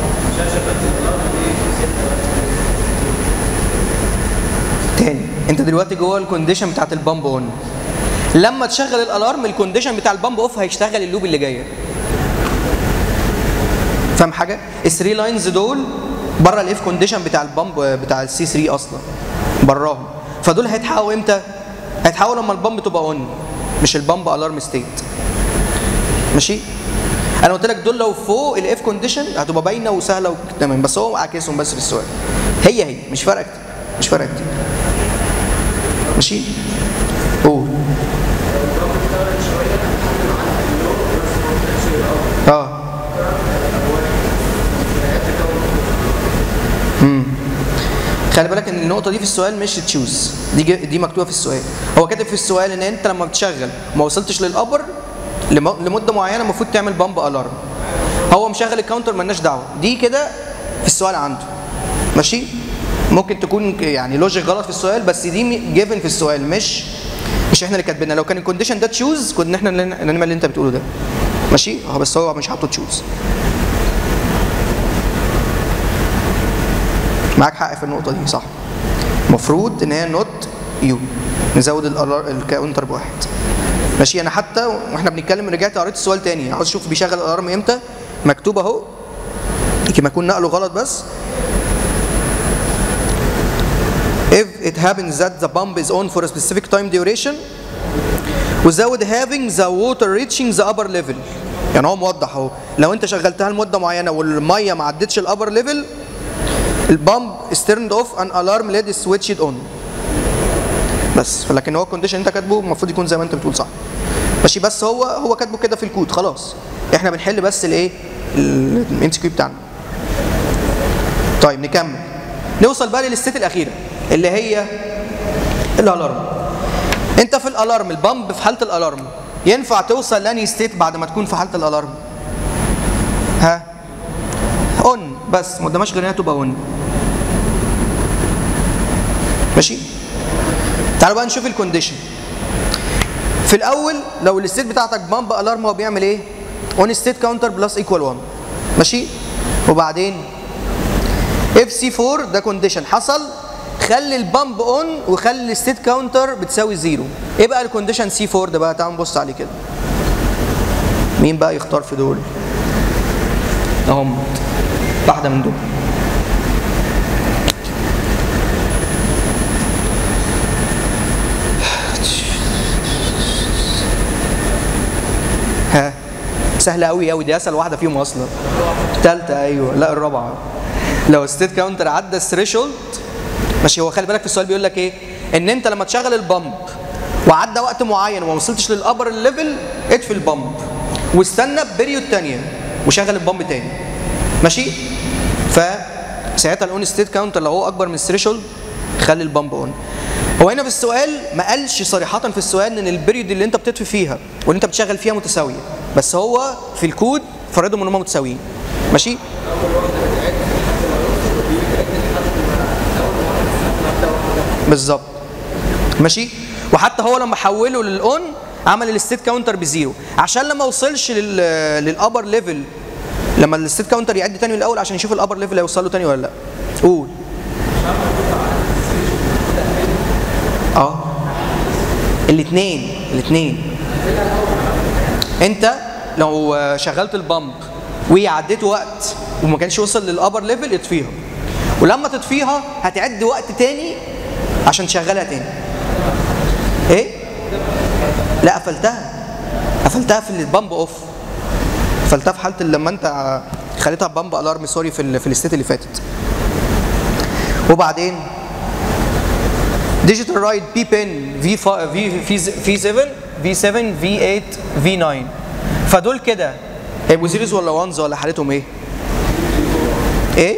تاني انت دلوقتي جوه الكونديشن بتاعت البامب اون لما تشغل الالارم الكونديشن بتاع البامب اوف هيشتغل اللوب اللي جايه فاهم حاجه الثري لاينز دول بره الاف كونديشن بتاع البامب بتاع السي 3 اصلا براهم فدول هيتحققوا امتى هيتحققوا لما البامب تبقى اون مش البامب الارم ستيت ماشي انا قلت لك دول لو فوق الاف كونديشن هتبقى باينه وسهله تمام بس هو عاكسهم بس في السؤال هي هي مش فارقه كتير مش فارقه كتير ماشي قول اه امم خلي بالك ان النقطه دي في السؤال مش تشوز دي ج- دي مكتوبه في السؤال هو كاتب في السؤال ان انت لما بتشغل وما وصلتش للابر لم- لمده معينه المفروض تعمل بامب الارم هو مشغل الكاونتر ملناش دعوه دي كده في السؤال عنده ماشي ممكن تكون يعني لوجيك غلط في السؤال بس دي جيفن في السؤال مش مش احنا اللي كاتبينها لو كان الكونديشن ده تشوز كنا احنا اللي نعمل اللي انت بتقوله ده ماشي اه بس هو مش حاطه تشوز معاك حق في النقطه دي صح المفروض ان هي نوت يو نزود الألار- الكاونتر بواحد ماشي انا حتى واحنا بنتكلم رجعت قريت السؤال تاني عاوز اشوف بيشغل الالارم امتى مكتوب اهو يمكن ما يكون نقله غلط بس if it happens that the pump is on for a specific time duration وزود having the water reaching the upper level يعني هو موضح اهو لو انت شغلتها لمده معينه والميه ما عدتش الابر ليفل البامب is turned off and alarm LED is switched on بس فلكن هو الكونديشن انت كاتبه المفروض يكون زي ما انت بتقول صح ماشي بس هو هو كاتبه كده في الكود خلاص احنا بنحل بس الايه الام سي كيو بتاعنا طيب نكمل نوصل بقى للستيت الاخيره اللي هي الالارم انت في الالارم البامب في حاله الالارم ينفع توصل لاني ستيت بعد ما تكون في حاله الالارم ها اون بس ما قدامهاش غير انها تبقى اون ماشي تعالوا بقى نشوف الكونديشن في الاول لو الستيت بتاعتك بامب الارم هو بيعمل ايه اون ستيت كاونتر بلس ايكوال 1 ماشي وبعدين اف سي 4 ده كونديشن حصل خلي البامب اون وخلي الستيت كاونتر بتساوي زيرو ايه بقى الكونديشن سي 4 ده بقى تعالوا نبص عليه كده مين بقى يختار في دول اهم واحده من دول سهله قوي قوي دي اسهل واحده فيهم اصلا الثالثه ايوه لا الرابعه لو ستيت كاونتر عدى الثريشولد ماشي هو خلي بالك في السؤال بيقول لك ايه ان انت لما تشغل البامب وعدى وقت معين وما وصلتش للابر ليفل اطفي البامب واستنى بيريود تانية وشغل البامب تاني ماشي فساعتها الاون ستيت كاونتر لو هو اكبر من الثريشولد خلي البامب اون هو هنا في السؤال ما قالش صريحة في السؤال ان البيريود اللي انت بتطفي فيها واللي انت بتشغل فيها متساوية بس هو في الكود فرضهم ان هم متساويين ماشي بالظبط ماشي وحتى هو لما حوله للاون عمل الستيت كاونتر بزيرو عشان لما وصلش لل للابر ليفل لما الستيت كاونتر يعد تاني من الاول عشان يشوف الابر ليفل هيوصل له تاني ولا لا قول اه الاثنين الاثنين انت لو شغلت البامب وعديت وقت وما كانش وصل للابر ليفل اطفيها ولما تطفيها هتعد وقت تاني عشان تشغلها تاني ايه لا قفلتها قفلتها في البامب اوف قفلتها في حاله لما انت خليتها بامب الارم سوري في ال في الستيت اللي فاتت وبعدين ديجيتال رايت بي بن في في في في 7 في 7 في 8 في 9 فدول كده هيبقوا زيروز ولا وانز ولا حالتهم ايه؟ ايه؟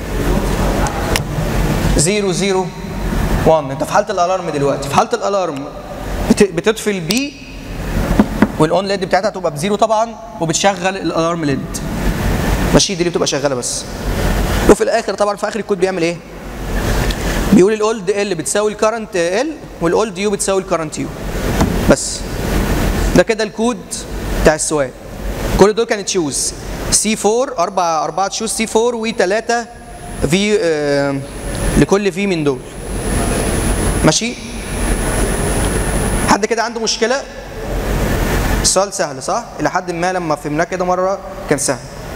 0 0 1 انت في حاله الالارم دلوقتي في حاله الالارم بت- بتطفي البي والاون ليد بتاعتها تبقى بزيرو طبعا وبتشغل الالارم ليد ماشي دي اللي بتبقى شغاله بس وفي الاخر طبعا في اخر الكود بيعمل ايه؟ بيقول الاولد ال بتساوي الكرنت ال والاولد يو بتساوي الكرنت يو بس ده كده الكود بتاع السؤال كل دول كانت تشوز سي 4 اربع اربعه تشوز سي 4 و3 في آه لكل في من دول ماشي حد كده عنده مشكله السؤال سهل صح الى حد ما لما فهمناه كده مره كان سهل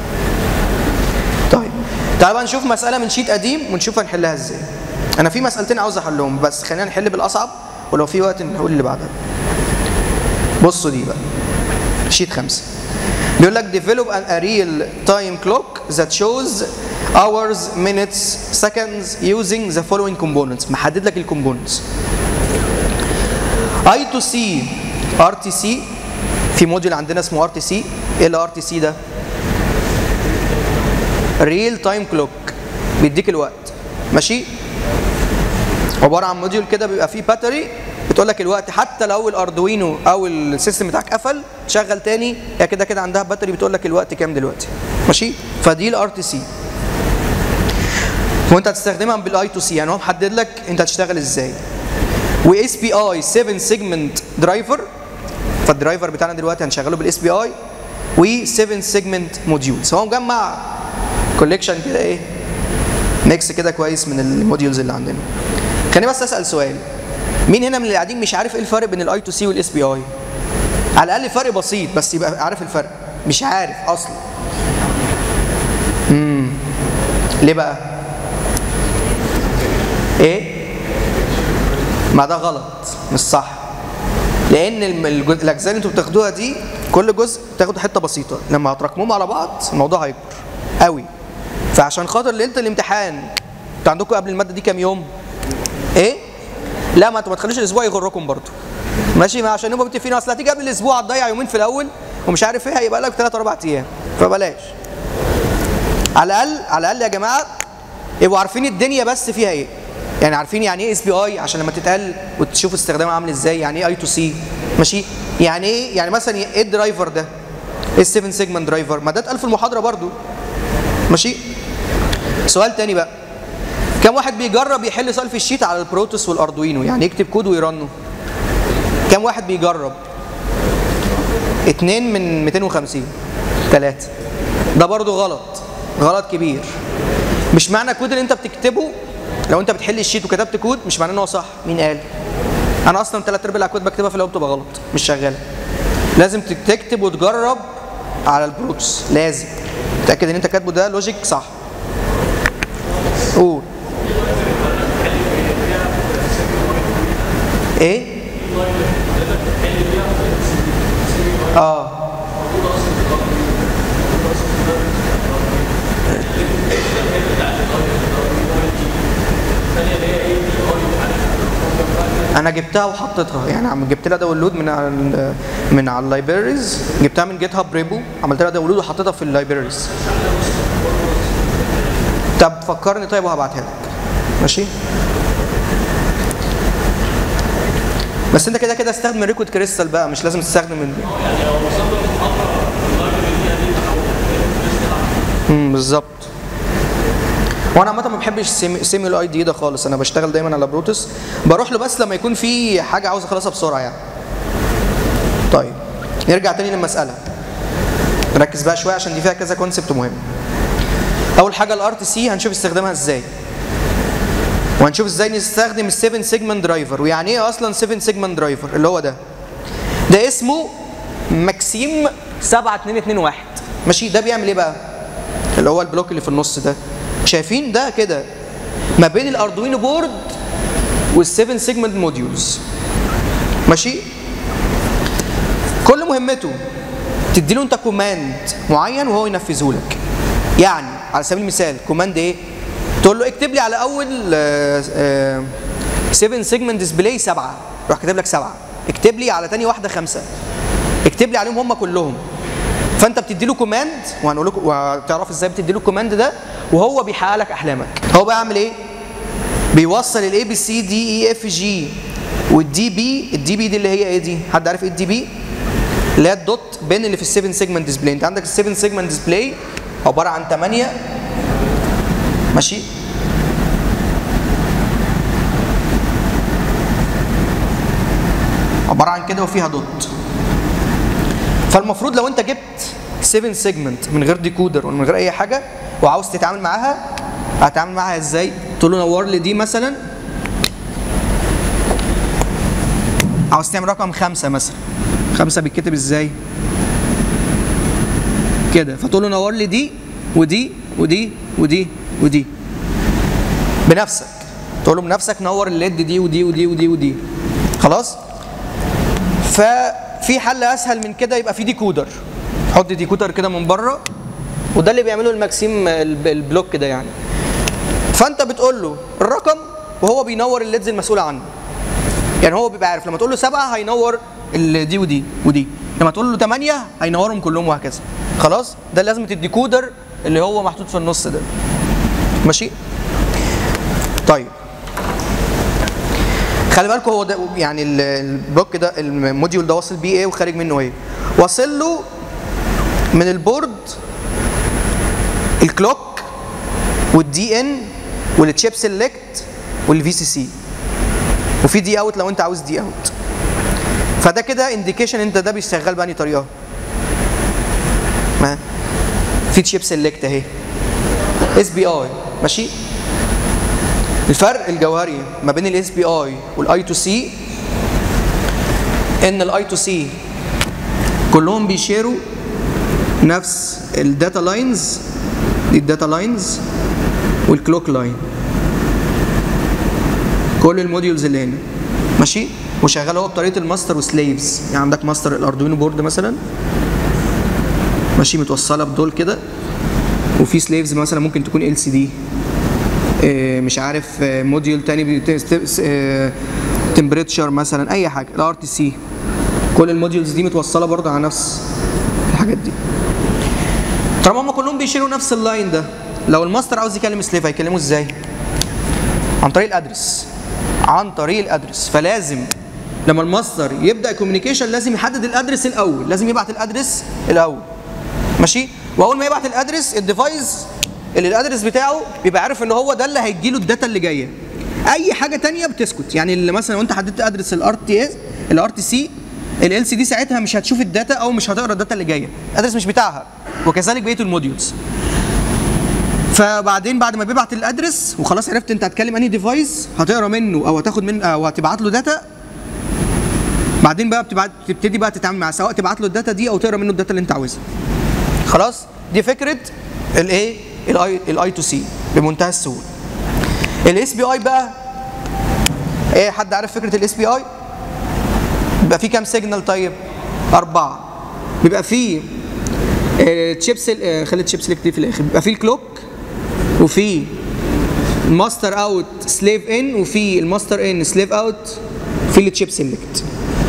طيب تعال بقى نشوف مساله من شيت قديم ونشوف هنحلها ازاي انا في مسالتين عاوز احلهم بس خلينا نحل بالاصعب ولو في وقت نقول اللي بعدها بصوا دي بقى شيت خمسة بيقول لك develop an a real time clock that shows hours minutes seconds using the following components محدد لك الكومبوننتس I to C RTC في موديل عندنا اسمه RTC ايه ال RTC ده؟ ريل تايم كلوك بيديك الوقت ماشي عباره عن موديول كده بيبقى فيه باتري بتقول لك الوقت حتى لو الاردوينو او السيستم بتاعك قفل شغل تاني هي كده كده عندها باتري بتقول لك الوقت كام دلوقتي ماشي فدي الار تي سي وانت هتستخدمها بالاي تو سي يعني هو محدد لك انت هتشتغل ازاي واس بي اي 7 سيجمنت درايفر فالدرايفر بتاعنا دلوقتي هنشغله بالاس بي اي و7 سيجمنت موديولز هو مجمع كوليكشن كده ايه ميكس كده كويس من الموديولز اللي عندنا خليني بس اسال سؤال مين هنا من اللي قاعدين مش عارف ايه الفرق بين الاي تو سي والاس بي اي على الاقل فرق بسيط بس يبقى عارف الفرق مش عارف اصلا امم ليه بقى ايه ما ده غلط مش صح لان الم- الجزء- الاجزاء اللي انتوا بتاخدوها دي كل جزء بتاخدوا حته بسيطه لما هتراكموهم على بعض الموضوع هيكبر قوي فعشان خاطر ليله الامتحان انتوا عندكم قبل الماده دي كام يوم ايه لا ما انتوا ما تخلوش الاسبوع يغركم برضه ماشي ما عشان نبقى متفقين اصل هتيجي قبل الاسبوع هتضيع يومين في الاول ومش عارف ايه هيبقى لك ثلاث اربع ايام فبلاش على الاقل على الاقل يا جماعه يبقوا عارفين الدنيا بس فيها ايه يعني عارفين يعني ايه اس بي اي عشان لما تتقال وتشوف استخدامها عامل ازاي يعني ايه اي تو سي ماشي يعني ايه يعني مثلا ايه الدرايفر ده ايه السيفن سيجمنت درايفر ما ده اتقال في المحاضره برضو ماشي سؤال تاني بقى كم واحد بيجرب يحل سؤال في الشيت على البروتوس والاردوينو يعني يكتب كود ويرنه كم واحد بيجرب اتنين من 250 ثلاثة ده برضو غلط غلط كبير مش معنى الكود اللي انت بتكتبه لو انت بتحل الشيت وكتبت كود مش معناه ان هو صح مين قال انا اصلا ثلاث ارباع الكود بكتبها في الاول بتبقى غلط مش شغاله لازم تكتب وتجرب على البروتوس لازم تاكد ان انت كاتبه ده لوجيك صح قول ايه اه انا جبتها وحطيتها يعني عم جبت لها داونلود من على ال- من على اللايبريز جبتها من جيت هاب ريبو عملت لها داونلود وحطيتها في اللايبريز طب فكرني طيب وهبعتها لك ماشي بس انت كده كده استخدم الريكورد كريستال بقى مش لازم تستخدم ال... امم بالظبط وانا عامه ما بحبش سيمي الاي دي ده خالص انا بشتغل دايما على بروتوس بروح له بس لما يكون في حاجه عاوز اخلصها بسرعه يعني طيب نرجع تاني للمساله نركز بقى شويه عشان دي فيها كذا كونسبت مهم اول حاجه الار تي سي هنشوف استخدامها ازاي وهنشوف ازاي نستخدم ال7 سيجمنت درايفر ويعني ايه اصلا 7 سيجمنت درايفر اللي هو ده ده اسمه ماكسيم 7221 ماشي ده بيعمل ايه بقى اللي هو البلوك اللي في النص ده شايفين ده كده ما بين الاردوينو بورد وال7 سيجمنت موديولز ماشي كل مهمته تدي له انت كوماند معين وهو ينفذه لك يعني على سبيل المثال كوماند ايه تقول له اكتب لي على اول 7 سيجمنت ديسبلاي 7 يروح كاتب لك 7 اكتب لي على تاني واحده 5 اكتب لي عليهم هم كلهم فانت بتدي له كوماند وهنقول لكم وهتعرف ازاي بتدي له الكوماند ده وهو بيحقق لك احلامك هو بقى يعمل ايه بيوصل الاي بي سي دي اي اف جي والدي بي الدي بي دي اللي هي ايه دي حد عارف ايه الدي بي اللي هي الدوت بين اللي في ال7 سيجمنت ديسبلاي انت عندك ال7 سيجمنت ديسبلاي عباره عن 8 ماشي عباره عن كده وفيها دوت فالمفروض لو انت جبت 7 سيجمنت من غير ديكودر ومن غير اي حاجه وعاوز تتعامل معاها هتعامل معاها ازاي تقول له نور لي دي مثلا عاوز تعمل رقم خمسة مثلا خمسة بيتكتب ازاي كده فتقول له نور لي دي ودي ودي ودي ودي بنفسك تقول له بنفسك نور الليد دي ودي ودي ودي ودي خلاص ففي حل اسهل من كده يبقى في ديكودر حط ديكودر كده من بره وده اللي بيعمله الماكسيم الب- البلوك ده يعني فانت بتقول له الرقم وهو بينور الليدز المسؤوله عنه يعني هو بيبقى عارف لما تقول له سبعه هينور ال- دي ودي ودي لما تقول له 8 هينورهم كلهم وهكذا خلاص ده لازمه الديكودر اللي هو محطوط في النص ده ماشي طيب خلي بالكم هو ده يعني ال- البلوك ده الموديول ده واصل بيه ايه وخارج منه ايه واصل له من البورد الكلوك والدي ان والتشيب سيلكت والفي سي سي وفي دي اوت لو انت عاوز دي اوت فده كده انديكيشن انت ده بيشتغل بأني طريقه ما في تشيب سيلكت اهي اس بي اي ماشي الفرق الجوهري ما بين الاس بي اي والاي تو سي ان الاي تو سي كلهم بيشيروا نفس الداتا لاينز دي الداتا لاينز والكلوك لاين كل الموديولز اللي هنا ماشي وشغال هو بطريقه الماستر وسليفز يعني عندك ماستر الاردوينو بورد مثلا ماشي متوصله بدول كده وفي سليفز مثلا ممكن تكون ال سي دي مش عارف آه، موديول تاني تمبريتشر مثلا اي حاجه الار تي سي كل الموديولز دي متوصله برضه على نفس الحاجات دي طالما هم كلهم بيشيلوا نفس اللاين ده لو الماستر عاوز يكلم سليف هيكلمه ازاي عن طريق الادرس عن طريق الادرس فلازم لما الماستر يبدا كوميونيكيشن لازم يحدد الادرس الاول لازم يبعت الادرس الاول ماشي واول ما يبعت الادرس الديفايس اللي الادرس بتاعه بيبقى عارف ان هو ده اللي هيجي له الداتا اللي جايه اي حاجه تانية بتسكت يعني اللي مثلا لو انت حددت ادرس الار تي اس الار تي سي ال سي دي ساعتها مش هتشوف الداتا او مش هتقرا الداتا اللي جايه الادرس مش بتاعها وكذلك بقيه الموديولز فبعدين بعد ما بيبعت الادرس وخلاص عرفت انت هتكلم انهي ديفايس هتقرا منه او هتاخد منه او هتبعت له داتا بعدين بقى بتبعت تبتدي بقى تتعامل معاه سواء تبعت له الداتا دي او تقرا منه الداتا اللي انت عاوزها خلاص دي فكره الايه الاي الاي تو سي بمنتهى السهوله الاس بي اي بقى ايه حد عارف فكره الاس بي اي بيبقى في كام سيجنال طيب اربعه بيبقى في تشيب سيل خلي التشيب سيلكت دي في الاخر بيبقى في الكلوك وفي الماستر اوت سليف ان وفي الماستر ان سليف اوت في التشيب سيلكت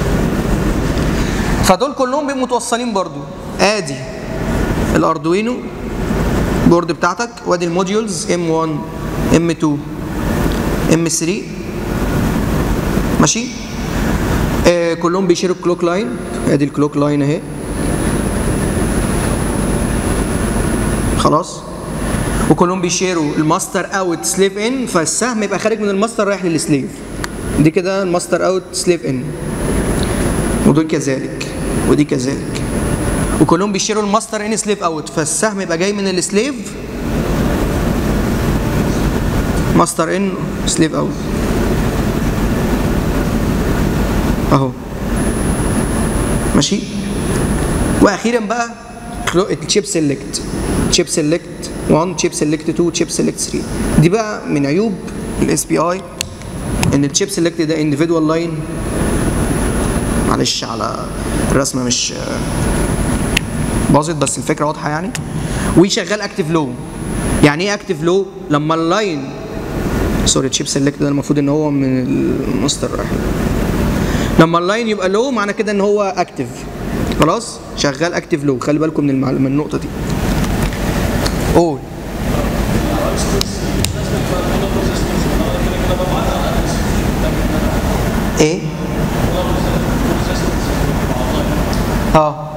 فدول كلهم بيبقوا متوصلين برضو ادي الاردوينو بورد بتاعتك وادي الموديولز M1 M2 M3 ماشي آه كلهم بيشيروا الكلوك لاين ادي الكلوك لاين اهي خلاص وكلهم بيشيروا الماستر اوت سليف ان فالسهم يبقى خارج من الماستر رايح للسليف دي كده الماستر اوت سليف ان ودول كذلك ودي كذلك وكلهم بيشيروا الماستر ان سليف اوت فالسهم يبقى جاي من السليف ماستر ان سليف اوت اهو ماشي واخيرا بقى التشيب سيلكت تشيب سيلكت 1 تشيب سيلكت 2 تشيب سيلكت 3 دي بقى من عيوب الاس بي اي ان التشيب سيلكت ده انديفيدوال لاين معلش على الرسمه مش باظت بس الفكره واضحه يعني وشغال اكتف لو يعني ايه اكتف لو لما اللاين سوري تشيب سيلكت ده المفروض ان هو من الماستر رايح لما اللاين يبقى لو معنى كده ان هو اكتف خلاص شغال اكتف لو خلي بالكم من المعلومه من النقطه دي قول ايه اه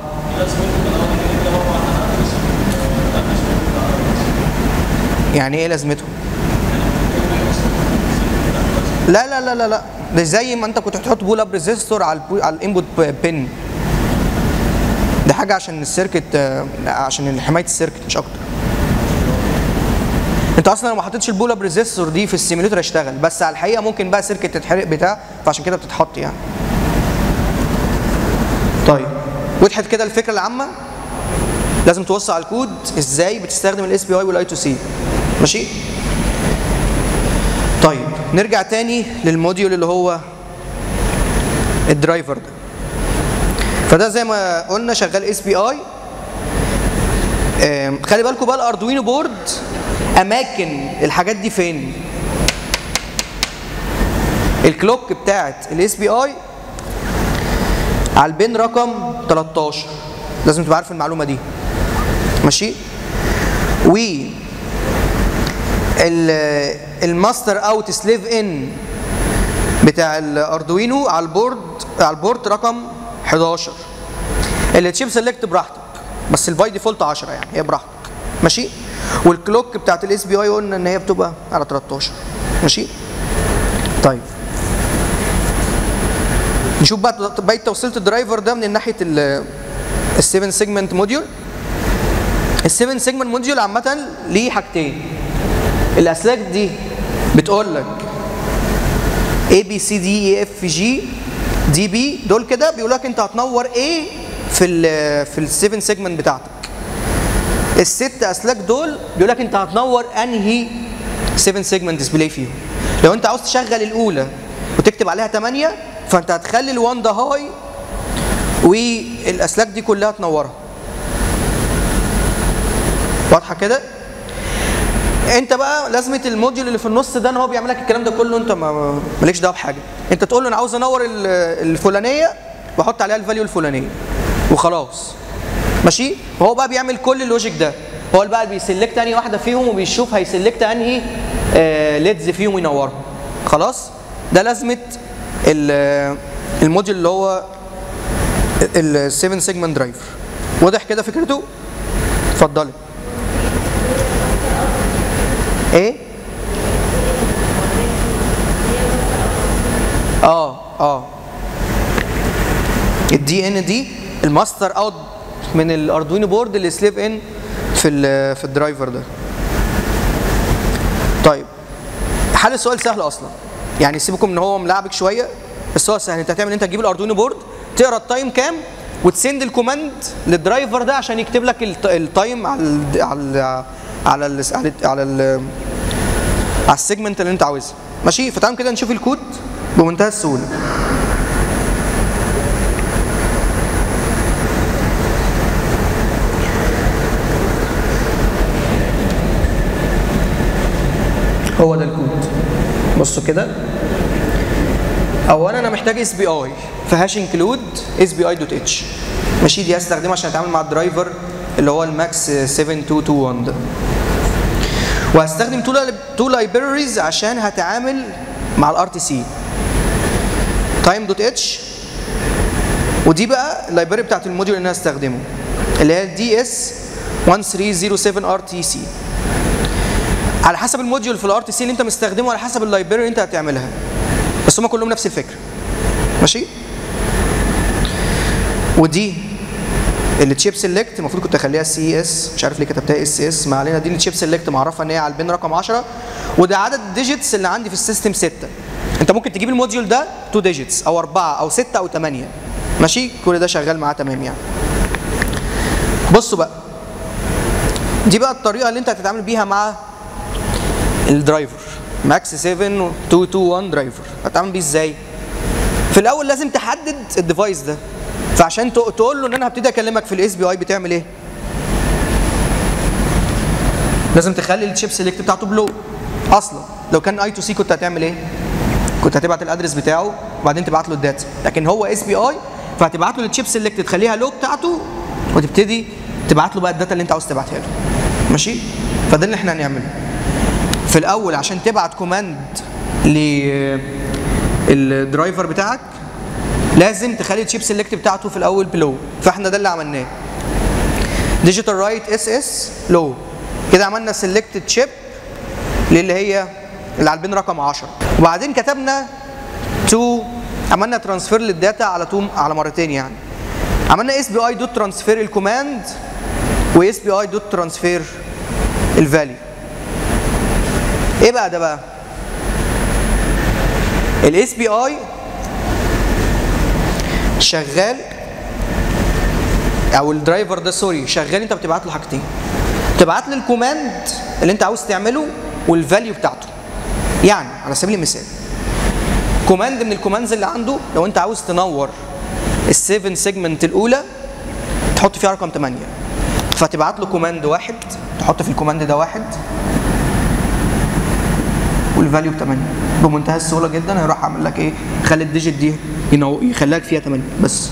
يعني ايه لازمته لا لا لا لا لا ده زي ما انت كنت بتحط بول اب ريزيستور على البو... على الانبوت بين ده حاجه عشان السيركت آه، عشان حمايه السيركت مش اكتر انت اصلا لو ما حطيتش البول اب ريزيستور دي في السيميوليتر هيشتغل بس على الحقيقه ممكن بقى سيركت تتحرق بتاع فعشان كده بتتحط يعني طيب وضحت كده الفكره العامه لازم توصل على الكود ازاي بتستخدم الاس بي اي والاي تو سي ماشي طيب نرجع تاني للموديول اللي هو الدرايفر ده فده زي ما قلنا شغال اس بي اي خلي بالكم بقى الاردوينو بورد اماكن الحاجات دي فين الكلوك بتاعت الاس بي اي على البين رقم 13 لازم تبقى عارف المعلومه دي ماشي و ال- الماستر اوت سليف ان بتاع الاردوينو على البورد على البورد رقم 11 التشيب سيلكت براحتك بس الباي ديفولت 10 يعني هي براحتك ماشي والكلوك بتاعت الاس بي اي قلنا ان هي بتبقى على 13 ماشي طيب نشوف بقى بقى توصيله الدرايفر ده من ناحيه ال 7 سيجمنت موديول ال 7 سيجمنت موديول عامه ليه حاجتين الاسلاك دي بتقول لك A B C D E F G D B دول كده بيقول لك انت هتنور ايه في ال في ال 7 سيجمنت بتاعتك الست اسلاك دول بيقول لك انت هتنور انهي 7 سيجمنت ديسبلاي فيهم لو انت عاوز تشغل الاولى وتكتب عليها 8 فانت هتخلي ال1 ده هاي والاسلاك دي كلها تنورها واضحه كده انت بقى لازمه الموديول اللي في النص ده ان هو بيعمل لك الكلام ده كله انت ما مالكش دعوه بحاجه انت تقول له انا عاوز انور ال- الفلانيه واحط عليها الفاليو الفلانيه وخلاص ماشي وهو بقى بيعمل كل اللوجيك ده هو اللي بقى بيسلكت انهي واحده فيهم وبيشوف هيسلكت انهي آه ليدز فيهم وينورهم خلاص ده لازمه ال- الموديول اللي هو ال 7 سيجمنت درايفر واضح كده فكرته اتفضلي ايه اه اه الدي ان دي الماستر اوت من الاردوينو بورد اللي سليف ان في ال في الدرايفر ده طيب حل السؤال سهل اصلا يعني سيبكم ان هو ملعبك شويه بس هو سهل انت هتعمل انت تجيب الاردوينو بورد تقرا التايم كام وتسند الكوماند للدرايفر ده عشان يكتب لك الت- التايم على ال على ال على ال على ال على, ال على السيجمنت اللي انت عاوزها ماشي فتعالوا كده نشوف الكود بمنتهى السهوله هو ده الكود بصوا كده اولا انا محتاج اس بي اي فهاش انكلود اس بي اي دوت اتش ماشي دي هستخدمها عشان اتعامل مع الدرايفر اللي هو الماكس 7221 ده وهستخدم تو تو لايبريز عشان هتعامل مع الار تي سي تايم دوت اتش ودي بقى اللايبرري بتاعت الموديول اللي انا هستخدمه اللي هي دي اس 1307 ار تي سي على حسب الموديول في الار تي سي اللي انت مستخدمه على حسب اللايبرري اللي انت هتعملها بس هم كلهم نفس الفكره ماشي ودي التشيب سيلكت المفروض كنت اخليها سي اس مش عارف ليه كتبتها اس اس ما علينا دي التشيب سيلكت معرفه ان هي على البين رقم 10 وده عدد الديجيتس اللي عندي في السيستم 6 انت ممكن تجيب الموديول ده 2 ديجيتس او 4 او 6 او 8 ماشي كل ده شغال معاه تمام يعني بصوا بقى دي بقى الطريقه اللي انت هتتعامل بيها مع الدرايفر ماكس 7221 درايفر هتعمل بيه ازاي في الاول لازم تحدد الديفايس ده فعشان تقول له ان انا هبتدي اكلمك في الاس بي اي بتعمل ايه لازم تخلي الشيب سيلكت بتاعته بلو اصلا لو كان اي تو سي كنت هتعمل ايه كنت هتبعت الادرس بتاعه وبعدين تبعت له الداتا لكن هو اس بي اي فهتبعت له الشيب سيلكت تخليها لو بتاعته وتبتدي تبعت له بقى الداتا اللي انت عاوز تبعتها له ماشي فده اللي احنا هنعمله في الاول عشان تبعت كوماند للدرايفر بتاعك لازم تخلي الشيب سيلكت بتاعته في الاول بلو فاحنا ده اللي عملناه ديجيتال رايت اس اس لو كده عملنا سيلكت تشيب اللي هي اللي على البين رقم 10 وبعدين كتبنا تو عملنا ترانسفير للداتا على تو على مرتين يعني عملنا اس بي اي دوت ترانسفير الكوماند واس بي اي دوت ترانسفير الفاليو ايه بقى ده بقى الاس بي اي شغال او الدرايفر ده سوري شغال انت بتبعت له حاجتين تبعت له الكوماند اللي انت عاوز تعمله والفاليو بتاعته يعني على سبيل المثال كوماند من الكوماندز اللي عنده لو انت عاوز تنور السيفن سيجمنت الاولى تحط فيها رقم 8 فتبعت له كوماند واحد تحط في الكوماند ده واحد والفاليو ب 8 بمنتهى السهوله جدا هيروح عامل لك ايه خلي الديجيت دي ينو يخليك فيها 8 بس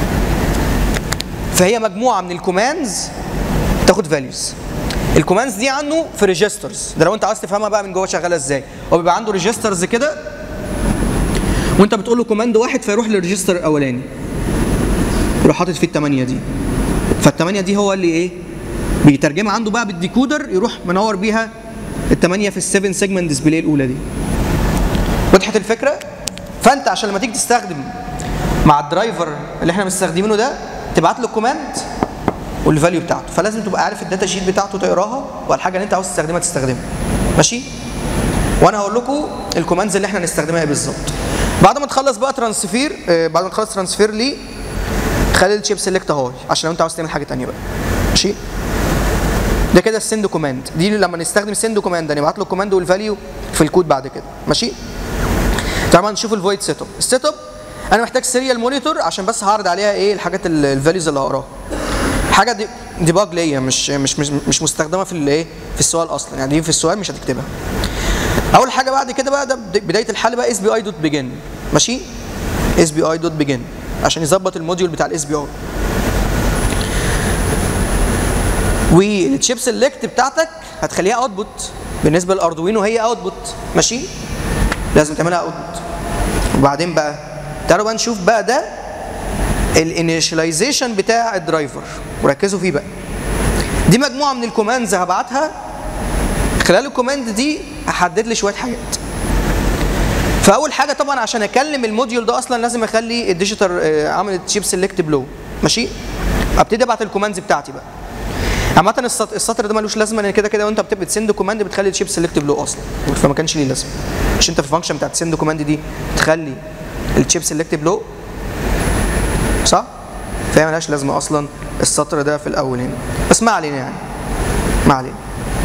فهي مجموعه من الكوماندز تاخد فاليوز الكوماندز دي عنده في ريجسترز ده لو انت عايز تفهمها بقى من جوه شغاله ازاي هو بيبقى عنده ريجسترز كده وانت بتقول له كوماند واحد فيروح للريجستر الاولاني يروح حاطط فيه الثمانيه دي فالثمانيه دي هو اللي ايه بيترجمها عنده بقى بالديكودر يروح منور بيها الثمانيه في السيفن سيجمنت ديسبلاي الاولى دي وضحت الفكره فانت عشان لما تيجي تستخدم مع الدرايفر اللي احنا مستخدمينه ده تبعت له كوماند والفاليو بتاعته فلازم تبقى عارف الداتا شيت بتاعته تقراها والحاجه اللي انت عاوز تستخدمها تستخدمها ماشي وانا هقول لكم الكوماندز اللي احنا هنستخدمها ايه بالظبط بعد ما تخلص بقى ترانسفير آه بعد ما تخلص ترانسفير لي خلي الشيب سيلكت هاي عشان لو انت عاوز تعمل حاجه ثانيه بقى ماشي ده كده السند كوماند دي لما نستخدم السند كوماند نبعت له الكوماند والفاليو في الكود بعد كده ماشي طبعا نشوف الفويد سيت اب السيت اب انا محتاج سيريال مونيتور عشان بس هعرض عليها ايه الحاجات الفاليوز اللي هقراها حاجه دي ديباج ليا مش مش مش, مش مستخدمه في الايه في السؤال اصلا يعني دي في السؤال مش هتكتبها اول حاجه بعد كده بقى ده بدايه الحل بقى اس بي اي دوت بيجن ماشي اس بي اي دوت بيجن عشان يظبط الموديول بتاع الاس بي اي والتشيب سيلكت بتاعتك هتخليها اوتبوت بالنسبه للاردوينو هي اوتبوت ماشي لازم تعملها اوتبوت وبعدين بقى تعالوا بقى نشوف بقى ده الانيشاليزيشن بتاع الدرايفر وركزوا فيه بقى دي مجموعه من الكوماندز هبعتها خلال الكوماند دي هحدد لي شويه حاجات فاول حاجه طبعا عشان اكلم الموديول ده اصلا لازم اخلي الديجيتال عامل تشيب سيلكت بلو ماشي ابتدي ابعت الكوماندز بتاعتي بقى عامة السطر ده ملوش لازمه لان كده كده وانت بتسند كوماند بتخلي الشيب سيلكت بلو اصلا فما كانش ليه لازمه مش انت في الفانكشن بتاعت سند كوماند دي تخلي الشيب سيلكت بلو صح؟ فهي ملهاش لازمه اصلا السطر ده في الاول هنا بس ما علينا يعني ما علينا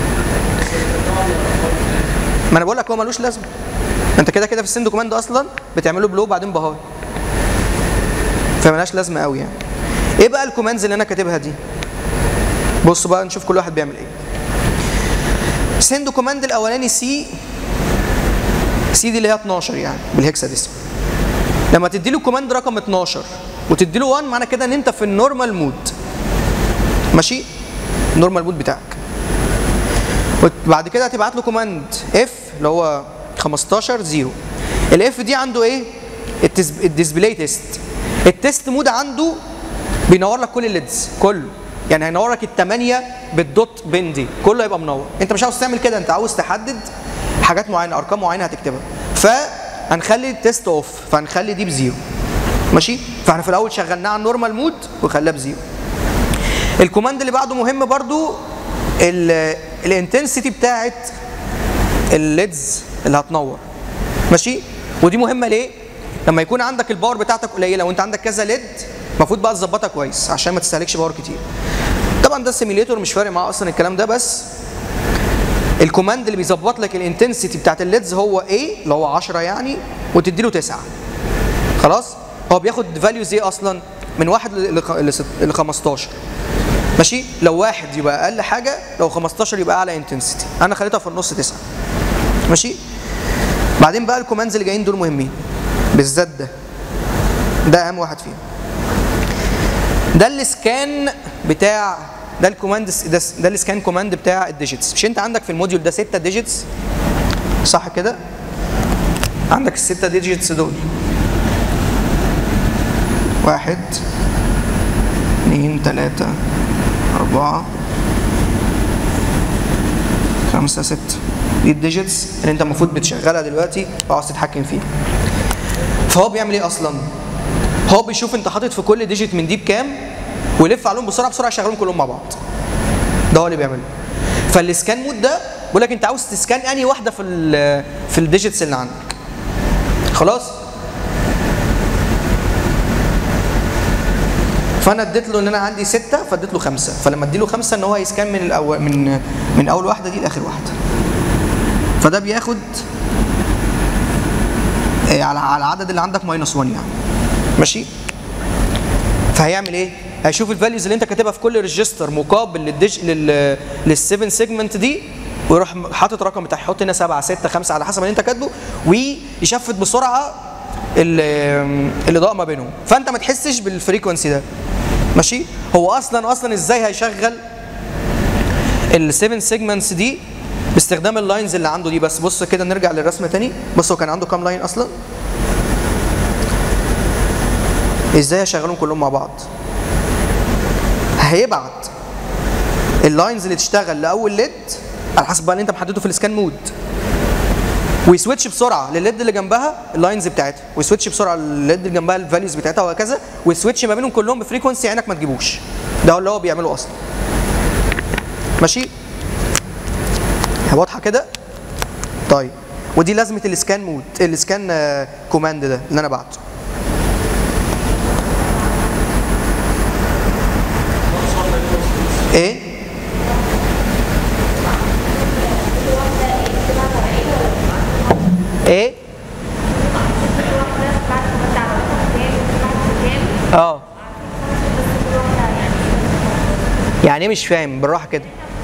ما انا بقول لك هو ملوش لازمه انت كده كده في السند كوماند اصلا بتعمله بلو بعدين بهاي فملهاش لازمه قوي يعني ايه بقى الكوماندز اللي انا كاتبها دي بصوا بقى نشوف كل واحد بيعمل ايه سند كوماند الاولاني سي سي دي اللي هي 12 يعني بالهكسا ديسم لما تدي له كوماند رقم 12 وتدي له 1 معنى كده ان انت في النورمال مود ماشي النورمال مود بتاعك وبعد كده هتبعت له كوماند اف اللي هو 15 0 الاف دي عنده ايه التس- الديسبلاي تيست التيست مود عنده بينور لك كل الليدز كله يعني هينور لك الثمانيه بالدوت بين دي كله هيبقى منور انت مش عاوز تعمل كده انت عاوز تحدد حاجات معينه ارقام معينه هتكتبها فهنخلي التيست اوف فهنخلي دي بزيرو ماشي فاحنا في الاول شغلناه على النورمال مود وخلاه بزيرو الكوماند اللي بعده مهم برضو الانتنسيتي بتاعت الليدز اللي هتنور ماشي ودي مهمه ليه لما يكون عندك الباور بتاعتك قليله وانت عندك كذا ليد المفروض بقى تظبطها كويس عشان ما تستهلكش باور كتير طبعا ده السيميليتور مش فارق معاه اصلا الكلام ده بس الكوماند اللي بيظبط لك الانتنسيتي بتاعت الليدز هو ايه اللي هو 10 يعني وتدي له 9 خلاص هو بياخد فاليوز ايه اصلا من 1 ل 15 ماشي لو واحد يبقى اقل حاجه لو 15 يبقى اعلى انتنسيتي انا خليتها في النص 9 ماشي بعدين بقى الكوماندز اللي جايين دول مهمين بالذات ده ده اهم واحد فيهم ده السكان بتاع ده الكوماند ده, ده السكان كوماند بتاع الديجيتس مش انت عندك في الموديول ده 6 ديجيتس صح كده عندك الستة ديجيتس دول واحد اثنين ثلاثة أربعة خمسة ستة دي الديجيتس اللي انت المفروض بتشغلها دلوقتي وعاوز تتحكم فيها فهو بيعمل ايه اصلا؟ هو بيشوف انت حاطط في كل ديجيت من دي بكام ويلف عليهم بسرعه بسرعه يشغلهم كلهم مع بعض ده هو اللي بيعمله فالسكان مود ده بيقول لك انت عاوز تسكان انهي واحده في ال في الديجيتس اللي عندك خلاص فانا اديت له ان انا عندي ستة فاديت له خمسة فلما ادي له خمسة ان هو يسكان من الأول من من اول واحده دي لاخر واحده فده بياخد آه، على على العدد اللي عندك ماينس 1 يعني ماشي فهيعمل ايه هيشوف الفاليوز اللي انت كاتبها في كل ريجستر مقابل للديج لل لل7 سيجمنت دي ويروح حاطط رقم بتاعي يحط هنا 7 6 5 على حسب اللي انت كاتبه ويشفت بسرعه ال- الاضاءه ما بينهم فانت ما تحسش بالفريكونسي ده ماشي هو اصلا اصلا ازاي هيشغل ال7 سيجمنتس دي باستخدام اللاينز اللي عنده دي بس بص كده نرجع للرسمه تاني بص هو كان عنده كام لاين اصلا ازاي هشغلهم كلهم مع بعض هيبعت اللاينز اللي تشتغل لاول ليد على حسب بقى اللي انت محدده في السكان مود ويسويتش بسرعه للليد اللي جنبها اللاينز بتاعتها ويسويتش بسرعه للليد اللي جنبها الفاليوز بتاعتها وهكذا ويسويتش ما بينهم كلهم بفريكونسي عينك ما تجيبوش ده هو اللي هو بيعمله اصلا ماشي واضحه كده طيب ودي لازمه السكان مود السكان آه، كوماند ده اللي انا بعته ايه ايه اه يعني ايه مش فاهم بالراحه كده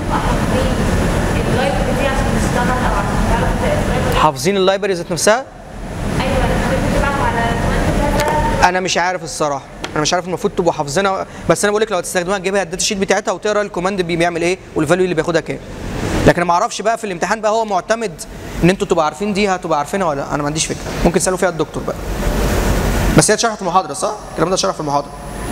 حافظين اللايبرري ذات نفسها انا مش عارف الصراحه انا مش عارف المفروض تبقوا حافظينها بس انا بقول لك لو هتستخدموها تجيبها الداتا شيت بتاعتها وتقرا الكوماند بي- بيعمل ايه والفاليو اللي بياخدها كام لكن أنا ما اعرفش بقى في الامتحان بقى هو معتمد ان انتوا تبقوا عارفين دي هتبقى عارفينها ولا لا انا ما عنديش فكره ممكن تسالوا فيها الدكتور بقى بس هي اتشرحت في المحاضره صح الكلام ده اتشرح في المحاضره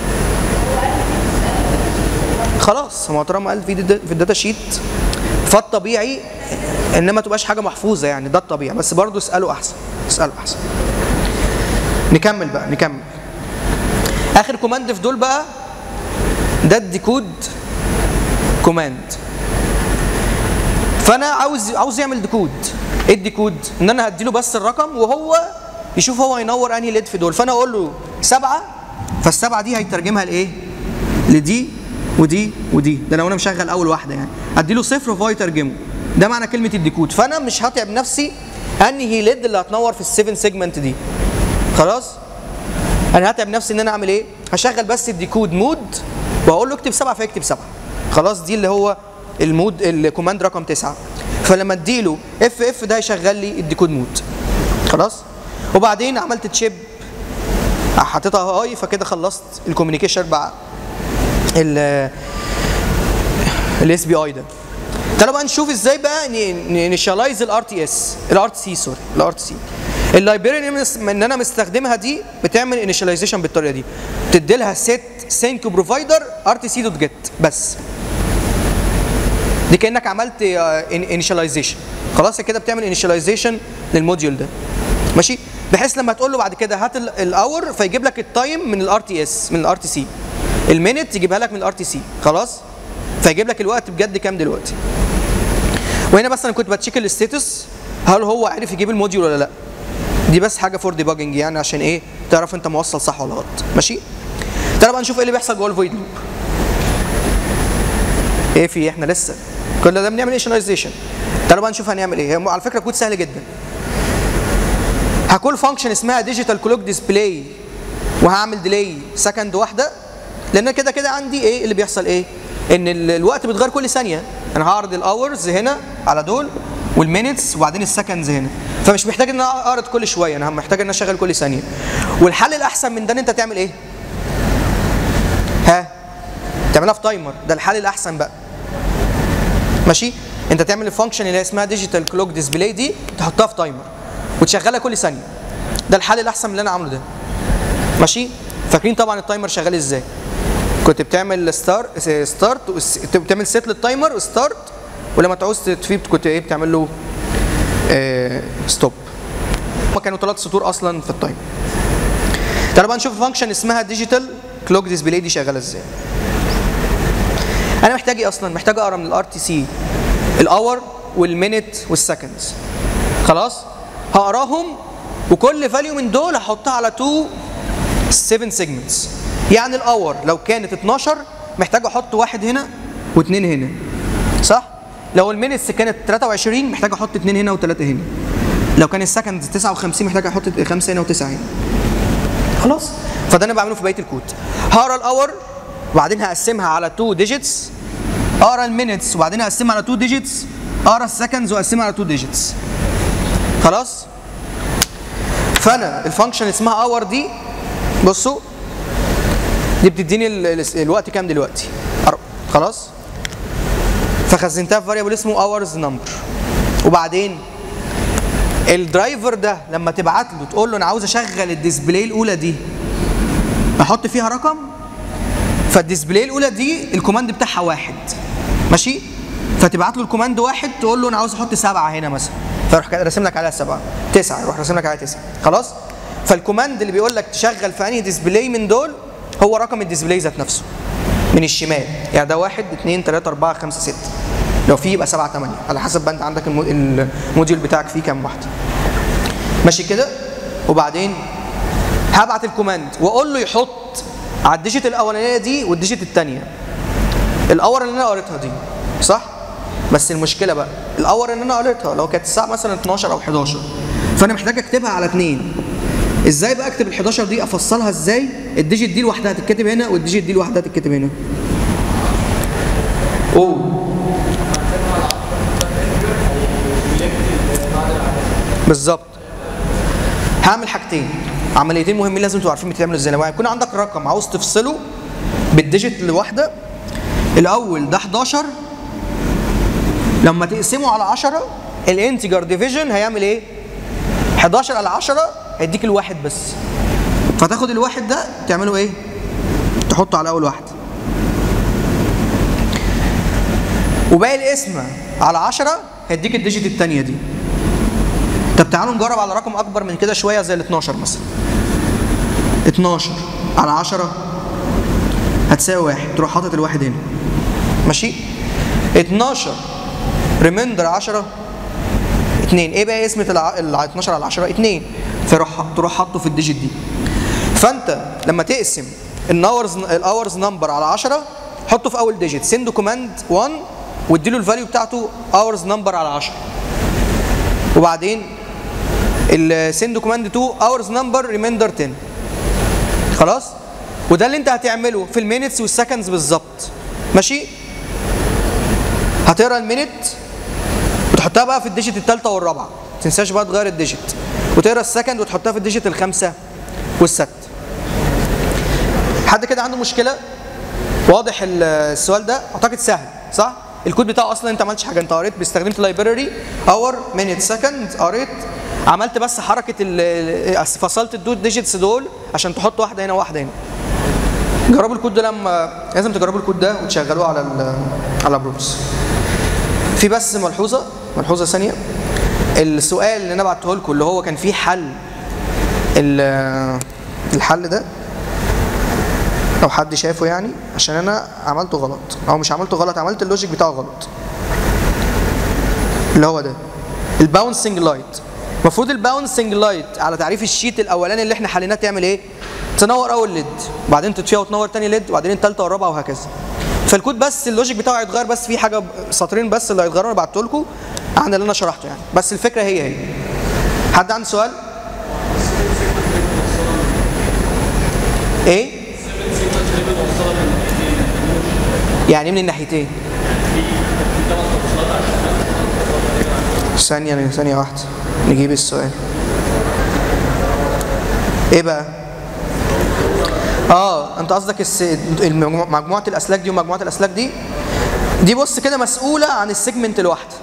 خلاص هو طالما قال في الدا- في الداتا شيت فالطبيعي ان ما تبقاش حاجه محفوظه يعني ده الطبيعي بس برضه اساله احسن اساله احسن نكمل بقى نكمل اخر كوماند في دول بقى ده الديكود كوماند فانا عاوز عاوز يعمل ديكود ايه الديكود ان انا هديله بس الرقم وهو يشوف هو هينور انهي ليد في دول فانا اقول له سبعه فالسبعه دي هيترجمها لايه لدي ودي ودي ده لو انا مشغل اول واحده يعني اديله صفر فهو يترجمه ده معنى كلمه الديكود فانا مش هتعب نفسي انهي ليد اللي هتنور في السيفن سيجمنت دي خلاص انا هتعب نفسي ان انا اعمل ايه هشغل بس الديكود مود واقول له اكتب سبعه فيكتب سبعه خلاص دي اللي هو المود الكوماند رقم تسعة فلما اديله اف اف ده هيشغل لي الديكود مود خلاص وبعدين عملت تشيب حطيتها هاي فكده خلصت الكوميونيكيشن مع ال الاس بي اي ده تعالوا بقى نشوف ازاي بقى نيشالايز الار تي اس الار تي سي سوري الار تي سي اللايبراري ان انا مستخدمها دي بتعمل انيشاليزيشن بالطريقه دي بتدي لها سيت سينك بروفايدر ار تي سي دوت جيت بس دي كانك عملت انيشاليزيشن خلاص كده بتعمل انيشاليزيشن للموديول ده ماشي بحيث لما تقول له بعد كده هات الاور فيجيب لك التايم من الار تي اس من الار تي سي المينت يجيبها لك من الار تي سي خلاص فيجيب لك الوقت بجد كام دلوقتي وهنا بس انا كنت بتشيك الستاتس هل هو عرف يجيب الموديول ولا لا دي بس حاجه فور ديباجنج يعني عشان ايه تعرف انت موصل صح ولا غلط ماشي تعالى بقى نشوف ايه اللي بيحصل جوه الفويد لوب ايه في احنا لسه كل ده بنعمل انيشاليزيشن تعالوا بقى نشوف هنعمل ايه هي على فكره كود سهل جدا هكون فانكشن اسمها ديجيتال كلوك ديسبلاي وهعمل ديلي سكند واحده لان كده كده عندي ايه اللي بيحصل ايه ان الوقت بيتغير كل ثانيه انا هعرض الاورز هنا على دول والمينتس وبعدين السكندز هنا فمش محتاج ان انا اعرض كل شويه انا محتاج ان انا اشغل كل ثانيه والحل الاحسن من ده ان انت تعمل ايه ها تعملها في تايمر ده الحل الاحسن بقى ماشي انت تعمل الفانكشن اللي اسمها ديجيتال كلوك ديسبلاي دي تحطها في تايمر وتشغلها كل ثانيه ده الحل الاحسن من اللي انا عامله ده ماشي فاكرين طبعا التايمر شغال ازاي كنت بتعمل ستار ستارت بتعمل سيت للتايمر وستارت ولما تعوز تفيد كنت ايه بتعمل له اه ستوب هما كانوا ثلاث سطور اصلا في التايم تعالوا بقى نشوف فانكشن اسمها ديجيتال كلوك ديسبلاي دي شغاله ازاي انا محتاج ايه اصلا محتاج اقرا من الار تي سي الاور والمينت والسكندز خلاص هقراهم وكل فاليو من دول هحطها على 2 7 سيجمنتس يعني الاور لو كانت 12 محتاج احط واحد هنا واثنين هنا صح لو المينتس كانت 23 محتاج احط اثنين هنا وثلاثه هنا لو كان السكند 59 محتاج احط خمسه هنا وتسعه هنا خلاص فده انا بعمله في بقيه الكود هقرا الاور وبعدين هقسمها على 2 ديجيتس اقرا المينتس وبعدين اقسمها على 2 ديجيتس اقرا السكندز واقسمها على 2 ديجيتس خلاص فانا الفانكشن اسمها اور دي بصوا دي بتديني الوقت كام دلوقتي خلاص فخزنتها في فاريبل اسمه اورز نمبر وبعدين الدرايفر ده لما تبعت له تقول له انا عاوز اشغل الديسبلاي الاولى دي احط فيها رقم فالديسبلاي الاولى دي الكوماند بتاعها واحد ماشي فتبعت له الكوماند واحد تقول له انا عاوز احط سبعه هنا مثلا فيروح راسم لك عليها سبعه تسعه يروح راسم لك عليها تسعه خلاص فالكوماند اللي بيقول لك تشغل في انهي ديسبلاي من دول هو رقم الديسبلاي ذات نفسه من الشمال يعني ده واحد اثنين ثلاثة أربعة خمسة ستة لو في يبقى سبعة ثمانية على حسب بقى أنت عندك الموديول بتاعك فيه كام واحدة ماشي كده وبعدين هبعت الكوماند واقول له يحط على الديجيت الاولانيه دي والديجيت الثانيه الاور اللي انا قريتها دي صح بس المشكله بقى الاور اللي انا قريتها لو كانت الساعه مثلا 12 او 11 فانا محتاج اكتبها على اثنين ازاي بقى اكتب ال 11 دي افصلها ازاي الديجيت دي لوحدها تتكتب هنا والديجيت دي لوحدها تتكتب هنا اوه بالظبط هعمل حاجتين عمليتين مهمين لازم تبقوا عارفين بتعملوا ازاي لما يكون عندك رقم عاوز تفصله بالديجيت لواحده الاول ده 11 لما تقسمه على 10 الانتجر ديفيجن هيعمل ايه 11 على 10 هيديك الواحد بس فتاخد الواحد ده تعمله ايه تحطه على اول واحد وباقي القسمه على 10 هيديك الديجيت الثانيه دي طب تعالوا نجرب على رقم اكبر من كده شويه زي ال 12 مثلا 12 على 10 هتساوي واحد تروح حاطط الواحد هنا ماشي 12 ريميندر 10 2 ايه بقى اسمة ال 12 على 10 2 فروح تروح حاطه في الديجيت دي فانت لما تقسم الاورز الاورز نمبر على 10 حطه في اول ديجيت سند كوماند 1 واديله الفاليو بتاعته اورز نمبر على 10 وبعدين السند كوماند 2 اورز نمبر ريميندر 10 خلاص وده اللي انت هتعمله في المينتس والسكندز بالظبط ماشي هتقرا المينت وتحطها بقى في الديجيت الثالثه والرابعه ما تنساش بقى تغير الديجيت وتقرا السكند وتحطها في الديجيت الخامسه والسادسه حد كده عنده مشكله واضح ال- السؤال ده اعتقد سهل صح الكود بتاعه اصلا انت ما عملتش حاجه انت قريت باستخدمت لايبراري اور مينيت سكند قريت عملت بس حركه ال- ال- فصلت الدو ديجيتس دول عشان تحط واحده هنا وواحده هنا جربوا الكود ده لما لازم تجربوا الكود ده وتشغلوه على ال على بروبس في بس ملحوظه ملحوظه ثانيه السؤال اللي انا بعته لكم اللي هو كان فيه حل ال- الحل ده لو حد شافه يعني عشان انا عملته غلط او مش عملته غلط عملت اللوجيك بتاعه غلط اللي هو ده الباونسنج لايت المفروض الباونسنج لايت على تعريف الشيت الاولاني اللي احنا حليناه تعمل ايه تنور اول ليد وبعدين تطفيها وتنور تاني ليد وبعدين الثالثه والرابعه وهكذا فالكود بس اللوجيك بتاعه هيتغير بس في حاجه سطرين بس اللي هيتغيروا انا بعته لكم عن اللي انا شرحته يعني بس الفكره هي هي حد عنده سؤال ايه يعني إيه من الناحيتين ثانية ثانية واحدة نجيب السؤال ايه بقى؟ اه انت قصدك الس... المجموعة- مجموعة الاسلاك دي ومجموعة الاسلاك دي دي بص كده مسؤولة عن السيجمنت الواحدة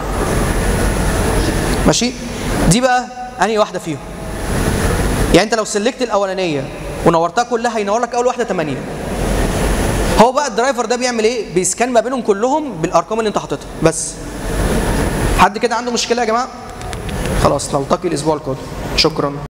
ماشي؟ دي بقى انهي واحدة فيهم؟ يعني انت لو سلكت الاولانية ونورتها كلها هينور لك اول واحدة 8 هو بقى الدرايفر ده بيعمل ايه؟ بيسكان ما بينهم كلهم بالارقام اللي انت حاططها بس حد كده عنده مشكله يا جماعه خلاص نلتقي الاسبوع القادم شكرا